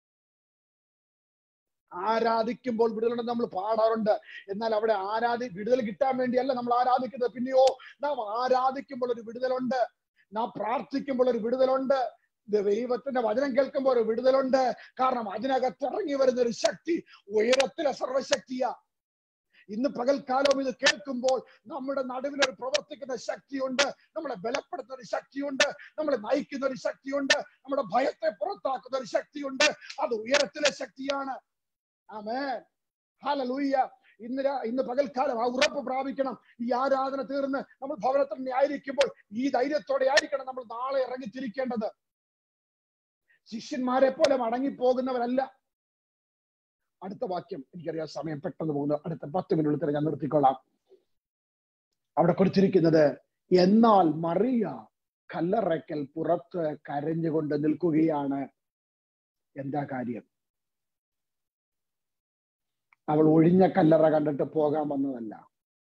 ആരാധിക്കുമ്പോൾ വിടുതലുണ്ട് നമ്മൾ പാടാറുണ്ട് എന്നാൽ അവിടെ ആരാധി വിടുതൽ കിട്ടാൻ വേണ്ടിയല്ല നമ്മൾ ആരാധിക്കുന്നത് പിന്നെയോ നാം ആരാധിക്കുമ്പോൾ ഒരു വിടുതലുണ്ട് നാം പ്രാർത്ഥിക്കുമ്പോൾ ഒരു വിടുതലുണ്ട് ദൈവത്തിന്റെ വചനം കേൾക്കുമ്പോൾ ഒരു വിടുതലുണ്ട് കാരണം അതിനകത്ത് ഇറങ്ങി വരുന്ന ഒരു ശക്തി ഉയരത്തിലെ സർവശക്തിയാ ഇന്ന് പകൽക്കാലവും ഇത് കേൾക്കുമ്പോൾ നമ്മുടെ നടുവിൽ ഒരു പ്രവർത്തിക്കുന്ന ശക്തിയുണ്ട് നമ്മളെ ബലപ്പെടുത്തുന്ന ഒരു ശക്തിയുണ്ട് നമ്മളെ നയിക്കുന്ന ഒരു ശക്തിയുണ്ട് നമ്മുടെ ഭയത്തെ പുറത്താക്കുന്ന ഒരു ശക്തിയുണ്ട് അത് ഉയരത്തിലെ ശക്തിയാണ് ആമേ ഹലലൂയ്യ ഇന്ന് രാ- ഇന്ന് പകൽക്കാലം ആ ഉറപ്പ് പ്രാപിക്കണം ഈ ആരാധന തീർന്ന് നമ്മൾ ഭവനത്തിൽ തന്നെ ആയിരിക്കുമ്പോൾ ഈ ധൈര്യത്തോടെ ആയിരിക്കണം നമ്മൾ നാളെ ഇറങ്ങി തിരിക്കേണ്ടത് ശിഷ്യന്മാരെ പോലെ മടങ്ങിപ്പോകുന്നവരല്ല അടുത്ത വാക്യം എനിക്കറിയാം സമയം പെട്ടെന്ന് പോകുന്നു അടുത്ത പത്ത് മിനിറ്റ് ഞാൻ നിർത്തിക്കൊള്ളാം അവിടെ കൊടുത്തിരിക്കുന്നത് എന്നാൽ മറിയ കല്ലറയ്ക്കൽ പുറത്ത് കരഞ്ഞുകൊണ്ട് നിൽക്കുകയാണ് എന്താ കാര്യം അവൾ ഒഴിഞ്ഞ കല്ലറ കണ്ടിട്ട് പോകാൻ വന്നതല്ല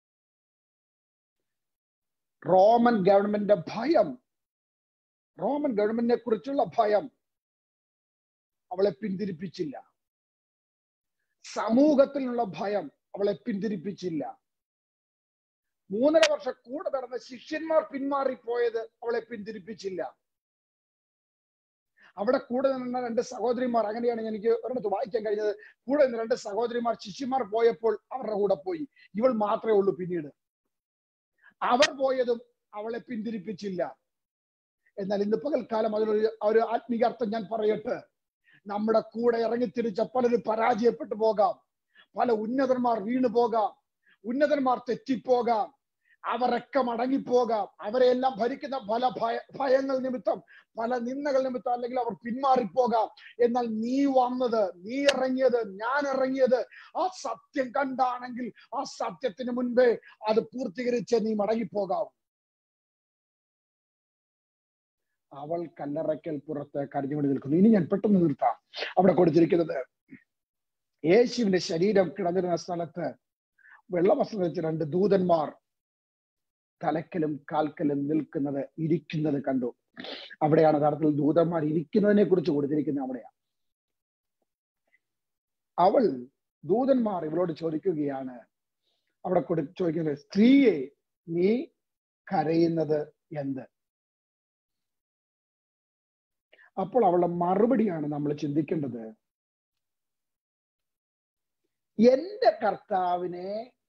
റോമൻ ഗവൺമെന്റിന്റെ ഭയം റോമൻ ഗവൺമെന്റിനെ കുറിച്ചുള്ള ഭയം അവളെ പിന്തിരിപ്പിച്ചില്ല സമൂഹത്തിലുള്ള ഭയം അവളെ പിന്തിരിപ്പിച്ചില്ല മൂന്നര വർഷം കൂടെ നടന്ന ശിഷ്യന്മാർ പിന്മാറിപ്പോയത് അവളെ പിന്തിരിപ്പിച്ചില്ല അവിടെ കൂടെ നിന്ന രണ്ട് സഹോദരിമാർ അങ്ങനെയാണ് എനിക്ക് ഒരിടത്ത് വായിക്കാൻ കഴിഞ്ഞത് കൂടെ നിന്ന് രണ്ട് സഹോദരിമാർ ശിഷ്യന്മാർ പോയപ്പോൾ അവരുടെ കൂടെ പോയി ഇവൾ മാത്രമേ ഉള്ളൂ പിന്നീട് അവർ പോയതും അവളെ പിന്തിരിപ്പിച്ചില്ല എന്നാൽ ഇന്ന് പകൽക്കാലം അതിനൊരു ഒരു ആത്മീക അർത്ഥം ഞാൻ പറയട്ടെ നമ്മുടെ കൂടെ ഇറങ്ങിത്തിരിച്ച പലരും പരാജയപ്പെട്ടു പോകാം പല ഉന്നതന്മാർ വീണു പോകാം ഉന്നതന്മാർ തെറ്റിപ്പോകാം അവരൊക്കെ മടങ്ങിപ്പോകാം അവരെല്ലാം ഭരിക്കുന്ന പല ഭയ ഭയങ്ങൾ നിമിത്തം പല നിന്ദകൾ നിമിത്തം അല്ലെങ്കിൽ അവർ പിന്മാറിപ്പോകാം എന്നാൽ നീ വന്നത് നീ ഇറങ്ങിയത് ഞാൻ ഇറങ്ങിയത് ആ സത്യം കണ്ടാണെങ്കിൽ ആ സത്യത്തിന് മുൻപേ അത് പൂർത്തീകരിച്ച് നീ മടങ്ങിപ്പോകാം അവൾ കല്ലറയ്ക്കൽ പുറത്ത് കരഞ്ഞുകൊണ്ട് നിൽക്കുന്നു ഇനി ഞാൻ പെട്ടെന്ന് നിർത്താം അവിടെ കൊടുത്തിരിക്കുന്നത് യേശുവിന്റെ ശരീരം കിടന്നിരുന്ന സ്ഥലത്ത് വെള്ളവസ്ത്രം വെച്ച് രണ്ട് ദൂതന്മാർ തലക്കലും കാൽക്കലും നിൽക്കുന്നത് ഇരിക്കുന്നത് കണ്ടു അവിടെയാണ് യഥാർത്ഥത്തിൽ ദൂതന്മാർ ഇരിക്കുന്നതിനെ കുറിച്ച് കൊടുത്തിരിക്കുന്നത് അവിടെയാണ് അവൾ ദൂതന്മാർ ഇവളോട് ചോദിക്കുകയാണ് അവിടെ കൊടു ചോദിക്കുന്നത് സ്ത്രീയെ നീ കരയുന്നത് എന്ത് അപ്പോൾ അവളുടെ മറുപടിയാണ് നമ്മൾ ചിന്തിക്കേണ്ടത് എന്റെ കർത്താവിനെ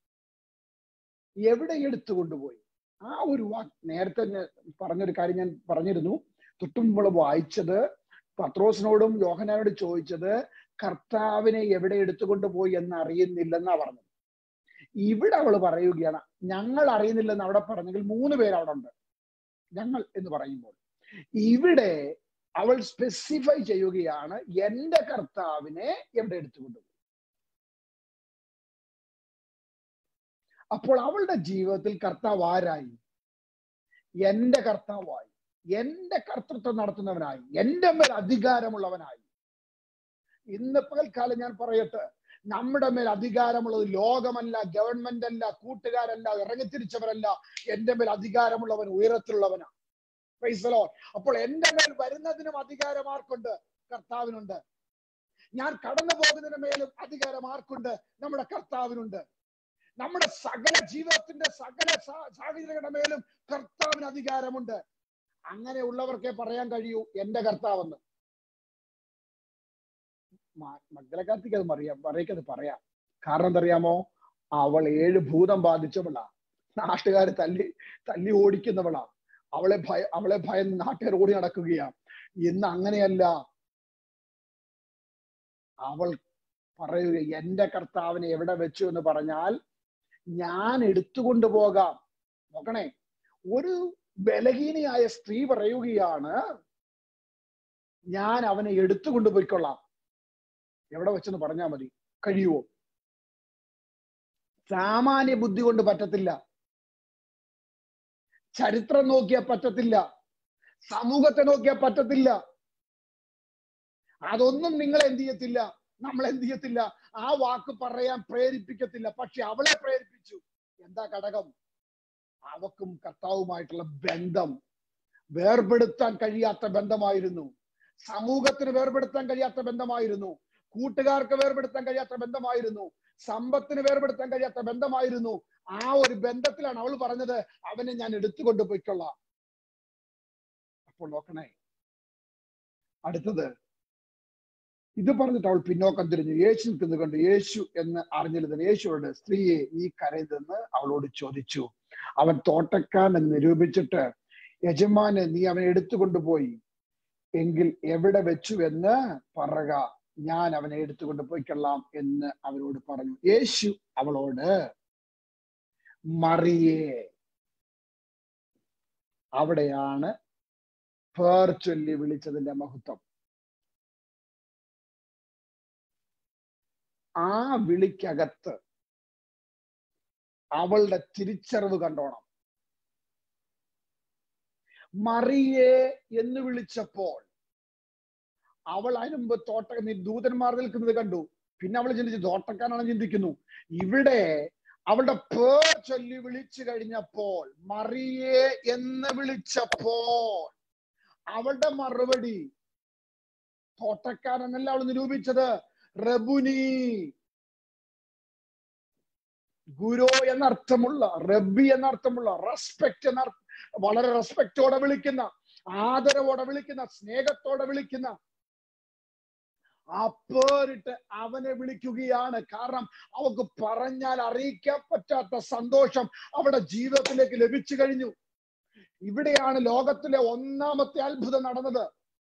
എവിടെ എടുത്തു കൊണ്ടുപോയി ആ ഒരു വാക്ക് നേരത്തെ ഞാൻ പറഞ്ഞൊരു കാര്യം ഞാൻ പറഞ്ഞിരുന്നു തൊട്ടുമ്പോൾ വായിച്ചത് പത്രോസിനോടും യോഹനാനോട് ചോദിച്ചത് കർത്താവിനെ എവിടെ എടുത്തുകൊണ്ടുപോയി എന്ന് അറിയുന്നില്ലെന്നാ പറഞ്ഞത് ഇവിടെ അവൾ പറയുകയാണ് ഞങ്ങൾ അറിയുന്നില്ലെന്ന് അവിടെ പറഞ്ഞെങ്കിൽ മൂന്ന് പേര് അവിടെ ഉണ്ട് ഞങ്ങൾ എന്ന് പറയുമ്പോൾ ഇവിടെ അവൾ സ്പെസിഫൈ ചെയ്യുകയാണ് എന്റെ കർത്താവിനെ എവിടെ എടുത്തുകൊണ്ടുപോയി അപ്പോൾ അവളുടെ ജീവിതത്തിൽ കർത്താവ് ആരായി എന്റെ കർത്താവായി എന്റെ കർത്തൃത്വം നടത്തുന്നവനായി എന്റെ മേൽ അധികാരമുള്ളവനായി ഇന്ന് പകൽക്കാലം ഞാൻ പറയട്ടെ നമ്മുടെ മേൽ അധികാരമുള്ളത് ലോകമല്ല ഗവൺമെന്റ് അല്ല കൂട്ടുകാരല്ല ഇറങ്ങിത്തിരിച്ചവരല്ല എന്റെ മേൽ അധികാരമുള്ളവൻ ഉയരത്തിലുള്ളവനാ പൈസലോ അപ്പോൾ എന്റെ മേൽ വരുന്നതിനും അധികാരം ആർക്കുണ്ട് കർത്താവിനുണ്ട് ഞാൻ കടന്നു പോകുന്നതിന് മേലും അധികാരം ആർക്കുണ്ട് നമ്മുടെ കർത്താവിനുണ്ട് നമ്മുടെ സകല ജീവിതത്തിന്റെ സകല സാഹചര്യങ്ങളുടെ മേലും കർത്താവിന് അധികാരമുണ്ട് അങ്ങനെ ഉള്ളവർക്കേ പറയാൻ കഴിയൂ എന്റെ കർത്താവെന്ന് മഗ്ഗലക്കാർത്തിക്ക് അത് അറിയാം പറയ്ക്കത് പറയാം കാരണം എന്തറിയാമോ അവൾ ഏഴ് ഭൂതം ബാധിച്ചവളാ നാട്ടുകാർ തല്ലി തല്ലി ഓടിക്കുന്നവളാ അവളെ ഭയ അവളെ ഭയം നാട്ടുകാർ ഓടി നടക്കുകയാണ് ഇന്ന് അങ്ങനെയല്ല അവൾ പറയുക എന്റെ കർത്താവിനെ എവിടെ വെച്ചു എന്ന് പറഞ്ഞാൽ ഞാൻ എടുത്തുകൊണ്ടു പോകാം നോക്കണേ ഒരു ബലഹീനയായ സ്ത്രീ പറയുകയാണ് ഞാൻ അവനെ എടുത്തുകൊണ്ടു പോയിക്കൊള്ളാം എവിടെ വെച്ചെന്ന് പറഞ്ഞാൽ മതി കഴിയുവോ സാമാന്യ ബുദ്ധി കൊണ്ട് പറ്റത്തില്ല ചരിത്രം നോക്കിയാൽ പറ്റത്തില്ല സമൂഹത്തെ നോക്കിയാൽ പറ്റത്തില്ല അതൊന്നും നിങ്ങൾ എന്ത് ചെയ്യത്തില്ല നമ്മൾ എന്ത് ചെയ്യത്തില്ല ആ വാക്ക് പറയാൻ പ്രേരിപ്പിക്കത്തില്ല പക്ഷെ അവളെ പ്രേരിപ്പിച്ചു എന്താ ഘടകം അവക്കും കർത്താവുമായിട്ടുള്ള ബന്ധം വേർപെടുത്താൻ കഴിയാത്ത ബന്ധമായിരുന്നു സമൂഹത്തിന് വേർപെടുത്താൻ കഴിയാത്ത ബന്ധമായിരുന്നു കൂട്ടുകാർക്ക് വേർപെടുത്താൻ കഴിയാത്ത ബന്ധമായിരുന്നു സമ്പത്തിന് വേർപെടുത്താൻ കഴിയാത്ത ബന്ധമായിരുന്നു ആ ഒരു ബന്ധത്തിലാണ് അവൾ പറഞ്ഞത് അവനെ ഞാൻ എടുത്തുകൊണ്ട് പോയിക്കൊള്ളാം അപ്പോൾ നോക്കണേ അടുത്തത് ഇത് പറഞ്ഞിട്ട് അവൾ പിന്നോക്കം തിരിഞ്ഞു യേശു നിൽക്കുന്നത് കണ്ട് യേശു എന്ന് അറിഞ്ഞിരുന്നത് യേശുവോട് സ്ത്രീയെ നീ കരയതെന്ന് അവളോട് ചോദിച്ചു അവൻ തോട്ടക്കാരൻ എന്ന് നിരൂപിച്ചിട്ട് യജമാന് നീ അവനെ എടുത്തുകൊണ്ടുപോയി എങ്കിൽ എവിടെ വെച്ചു എന്ന് പറക ഞാൻ അവനെ എടുത്തുകൊണ്ട് പോയിക്കൊള്ളാം എന്ന് അവരോട് പറഞ്ഞു യേശു അവളോട് മറിയേ അവിടെയാണ് പേർ ചൊല്ലി വിളിച്ചതിന്റെ മഹത്വം ആ വിളിക്കകത്ത് അവളുടെ തിരിച്ചറിവ് കണ്ടോണം മറിയേ എന്ന് വിളിച്ചപ്പോൾ അവൾ അതിന് മുമ്പ് തോട്ട നീ ദൂതന്മാർ നിൽക്കുന്നത് കണ്ടു പിന്നെ അവൾ ചിന്തിച്ചു തോട്ടക്കാരാണ് ചിന്തിക്കുന്നു ഇവിടെ അവളുടെ പേർ ചൊല്ലി വിളിച്ചു കഴിഞ്ഞപ്പോൾ മറിയേ എന്ന് വിളിച്ചപ്പോൾ അവളുടെ മറുപടി തോട്ടക്കാരെന്നല്ല അവൾ നിരൂപിച്ചത് റബുനി ഗുരു എന്നർത്ഥമുള്ള റബ്ബി എന്നർത്ഥമുള്ള റെസ്പെക്ട് എന്ന വളരെ റെസ്പെക്റ്റോടെ വിളിക്കുന്ന ആദരവോടെ വിളിക്കുന്ന സ്നേഹത്തോടെ വിളിക്കുന്ന ആ പേരിട്ട് അവനെ വിളിക്കുകയാണ് കാരണം അവക്ക് പറഞ്ഞാൽ അറിയിക്കാൻ പറ്റാത്ത സന്തോഷം അവരുടെ ജീവിതത്തിലേക്ക് ലഭിച്ചു കഴിഞ്ഞു ഇവിടെയാണ് ലോകത്തിലെ ഒന്നാമത്തെ അത്ഭുതം നടന്നത്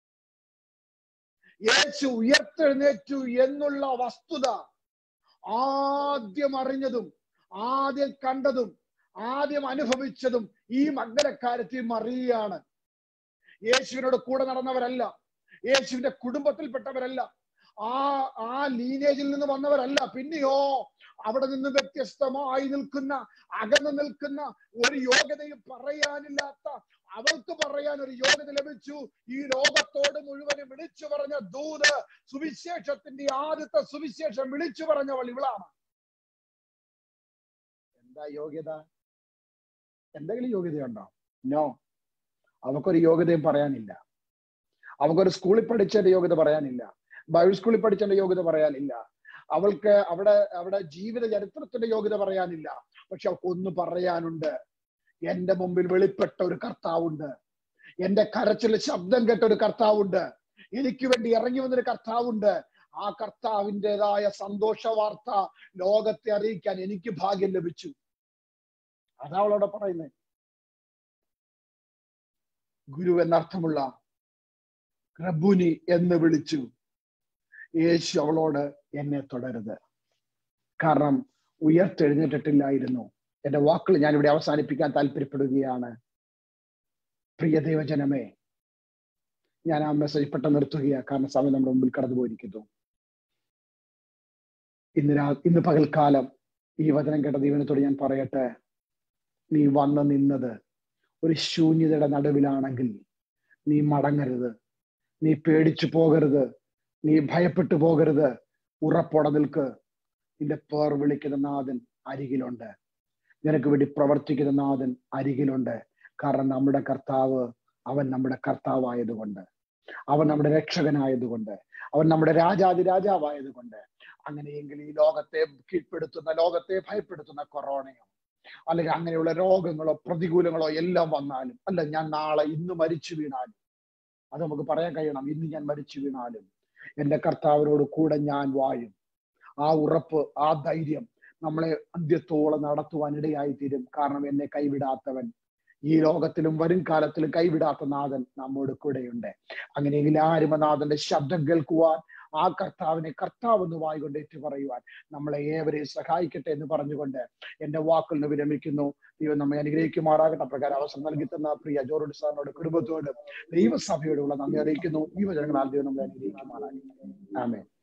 യേശു ഉയർത്തെഴുന്നേറ്റു എന്നുള്ള വസ്തുത ആദ്യം അറിഞ്ഞതും ആദ്യം കണ്ടതും ആദ്യം അനുഭവിച്ചതും ഈ മഗ്നക്കാരത്തി മറിയാണ് യേശുവിനോട് കൂടെ നടന്നവരല്ല യേശുവിന്റെ കുടുംബത്തിൽപ്പെട്ടവരല്ല ആ ആ ലീനേജിൽ നിന്ന് വന്നവരല്ല പിന്നെയോ അവിടെ നിന്ന് വ്യത്യസ്തമായി നിൽക്കുന്ന അകന്നു നിൽക്കുന്ന ഒരു യോഗ്യതയും പറയാനില്ലാത്ത അവൾക്ക് പറയാൻ ഒരു യോഗ്യത ലഭിച്ചു ഈ ലോകത്തോട് മുഴുവനും വിളിച്ചു പറഞ്ഞ ദൂത് സുവിശേഷത്തിന്റെ ആദ്യത്തെ സുവിശേഷം വിളിച്ചു പറഞ്ഞവൾ ഇവളാണ് എന്താ യോഗ്യത എന്തെങ്കിലും യോഗ്യതയുണ്ടോ നോ അവക്കൊരു യോഗ്യതയും പറയാനില്ല അവക്കൊരു സ്കൂളിൽ പഠിച്ചതിന്റെ യോഗ്യത പറയാനില്ല ബൈബിൾ സ്കൂളിൽ പഠിച്ചതിന്റെ യോഗ്യത പറയാനില്ല അവൾക്ക് അവിടെ അവിടെ ജീവിത ചരിത്രത്തിന്റെ യോഗ്യത പറയാനില്ല പക്ഷെ അവൾക്ക് ഒന്ന് പറയാനുണ്ട് എന്റെ മുമ്പിൽ വെളിപ്പെട്ട ഒരു കർത്താവുണ്ട് എന്റെ കരച്ചിൽ ശബ്ദം കേട്ട ഒരു കർത്താവുണ്ട് എനിക്ക് വേണ്ടി ഇറങ്ങി വന്നൊരു കർത്താവുണ്ട് ആ കർത്താവിൻ്റെതായ സന്തോഷ വാർത്ത ലോകത്തെ അറിയിക്കാൻ എനിക്ക് ഭാഗ്യം ലഭിച്ചു അതാ അവളോട് പറയുന്നത് ഗുരു എന്നർത്ഥമുള്ള റബുനി എന്ന് വിളിച്ചു യേശു അവളോട് എന്നെ തുടരുത് കാരണം ഉയർത്തെഴുന്നേറ്റിട്ടില്ലായിരുന്നു എന്റെ വാക്കുകൾ ഞാൻ ഇവിടെ അവസാനിപ്പിക്കാൻ താല്പര്യപ്പെടുകയാണ് പ്രിയ ദൈവജനമേ ഞാൻ ആ മെസ്സേജ് പെട്ടെന്ന് നിർത്തുകയാണ് കാരണം സമയം നമ്മുടെ മുമ്പിൽ കടന്നു പോയിരിക്കുന്നു ഇന്ന് രാ ഇന്ന് പകൽക്കാലം ഈ വചനം കേട്ട ദൈവനത്തോട് ഞാൻ പറയട്ടെ നീ വന്ന് നിന്നത് ഒരു ശൂന്യതയുടെ നടുവിലാണെങ്കിൽ നീ മടങ്ങരുത് നീ പേടിച്ചു പോകരുത് നീ ഭയപ്പെട്ടു പോകരുത് ഉറപ്പോടെ നിൽക്ക് നിന്റെ പേർ വിളിക്കുന്ന നാഥൻ അരികിലുണ്ട് നിനക്ക് വേണ്ടി പ്രവർത്തിക്കുന്ന നാഥൻ അരികിലുണ്ട് കാരണം നമ്മുടെ കർത്താവ് അവൻ നമ്മുടെ കർത്താവായതുകൊണ്ട് അവൻ നമ്മുടെ രക്ഷകനായതുകൊണ്ട് അവൻ നമ്മുടെ രാജാതി രാജാവായതുകൊണ്ട് അങ്ങനെയെങ്കിൽ ഈ ലോകത്തെ കീഴ്പ്പെടുത്തുന്ന ലോകത്തെ ഭയപ്പെടുത്തുന്ന കൊറോണയോ അല്ലെങ്കിൽ അങ്ങനെയുള്ള രോഗങ്ങളോ പ്രതികൂലങ്ങളോ എല്ലാം വന്നാലും അല്ല ഞാൻ നാളെ ഇന്ന് മരിച്ചു വീണാലും അത് നമുക്ക് പറയാൻ കഴിയണം ഇന്ന് ഞാൻ മരിച്ചു വീണാലും എന്റെ കർത്താവിനോട് കൂടെ ഞാൻ വാഴും ആ ഉറപ്പ് ആ ധൈര്യം നമ്മളെ അന്ത്യത്തോളം നടത്തുവാൻ ഇടയായി തീരും കാരണം എന്നെ കൈവിടാത്തവൻ ഈ ലോകത്തിലും വരും കാലത്തിലും കൈവിടാത്ത നാഥൻ നമ്മോട് കൂടെയുണ്ട് അങ്ങനെയെങ്കിൽ ആരും ആ നാഥന്റെ ശബ്ദം കേൾക്കുവാൻ ആ കർത്താവിനെ കർത്താവ് എന്ന് വായിക്കൊണ്ട് ഏറ്റു പറയുവാൻ നമ്മളെ ഏവരെയും സഹായിക്കട്ടെ എന്ന് പറഞ്ഞുകൊണ്ട് എന്റെ വാക്കുകൾ വിരമിക്കുന്നു ദൈവം നമ്മെ അനുഗ്രഹിക്കുമാറാകട്ടെ പ്രകാരം അവസരം നൽകി തന്ന പ്രിയ ജോർഡ് സാറിനോട് കുടുംബത്തോട് ദൈവസഭയോടുള്ള നന്ദി അറിയിക്കുന്നു ഈ വചനങ്ങളാൽ ദൈവം നമ്മളെ അനുഗ്രഹിക്കുമാറാകട്ടെ ആമേ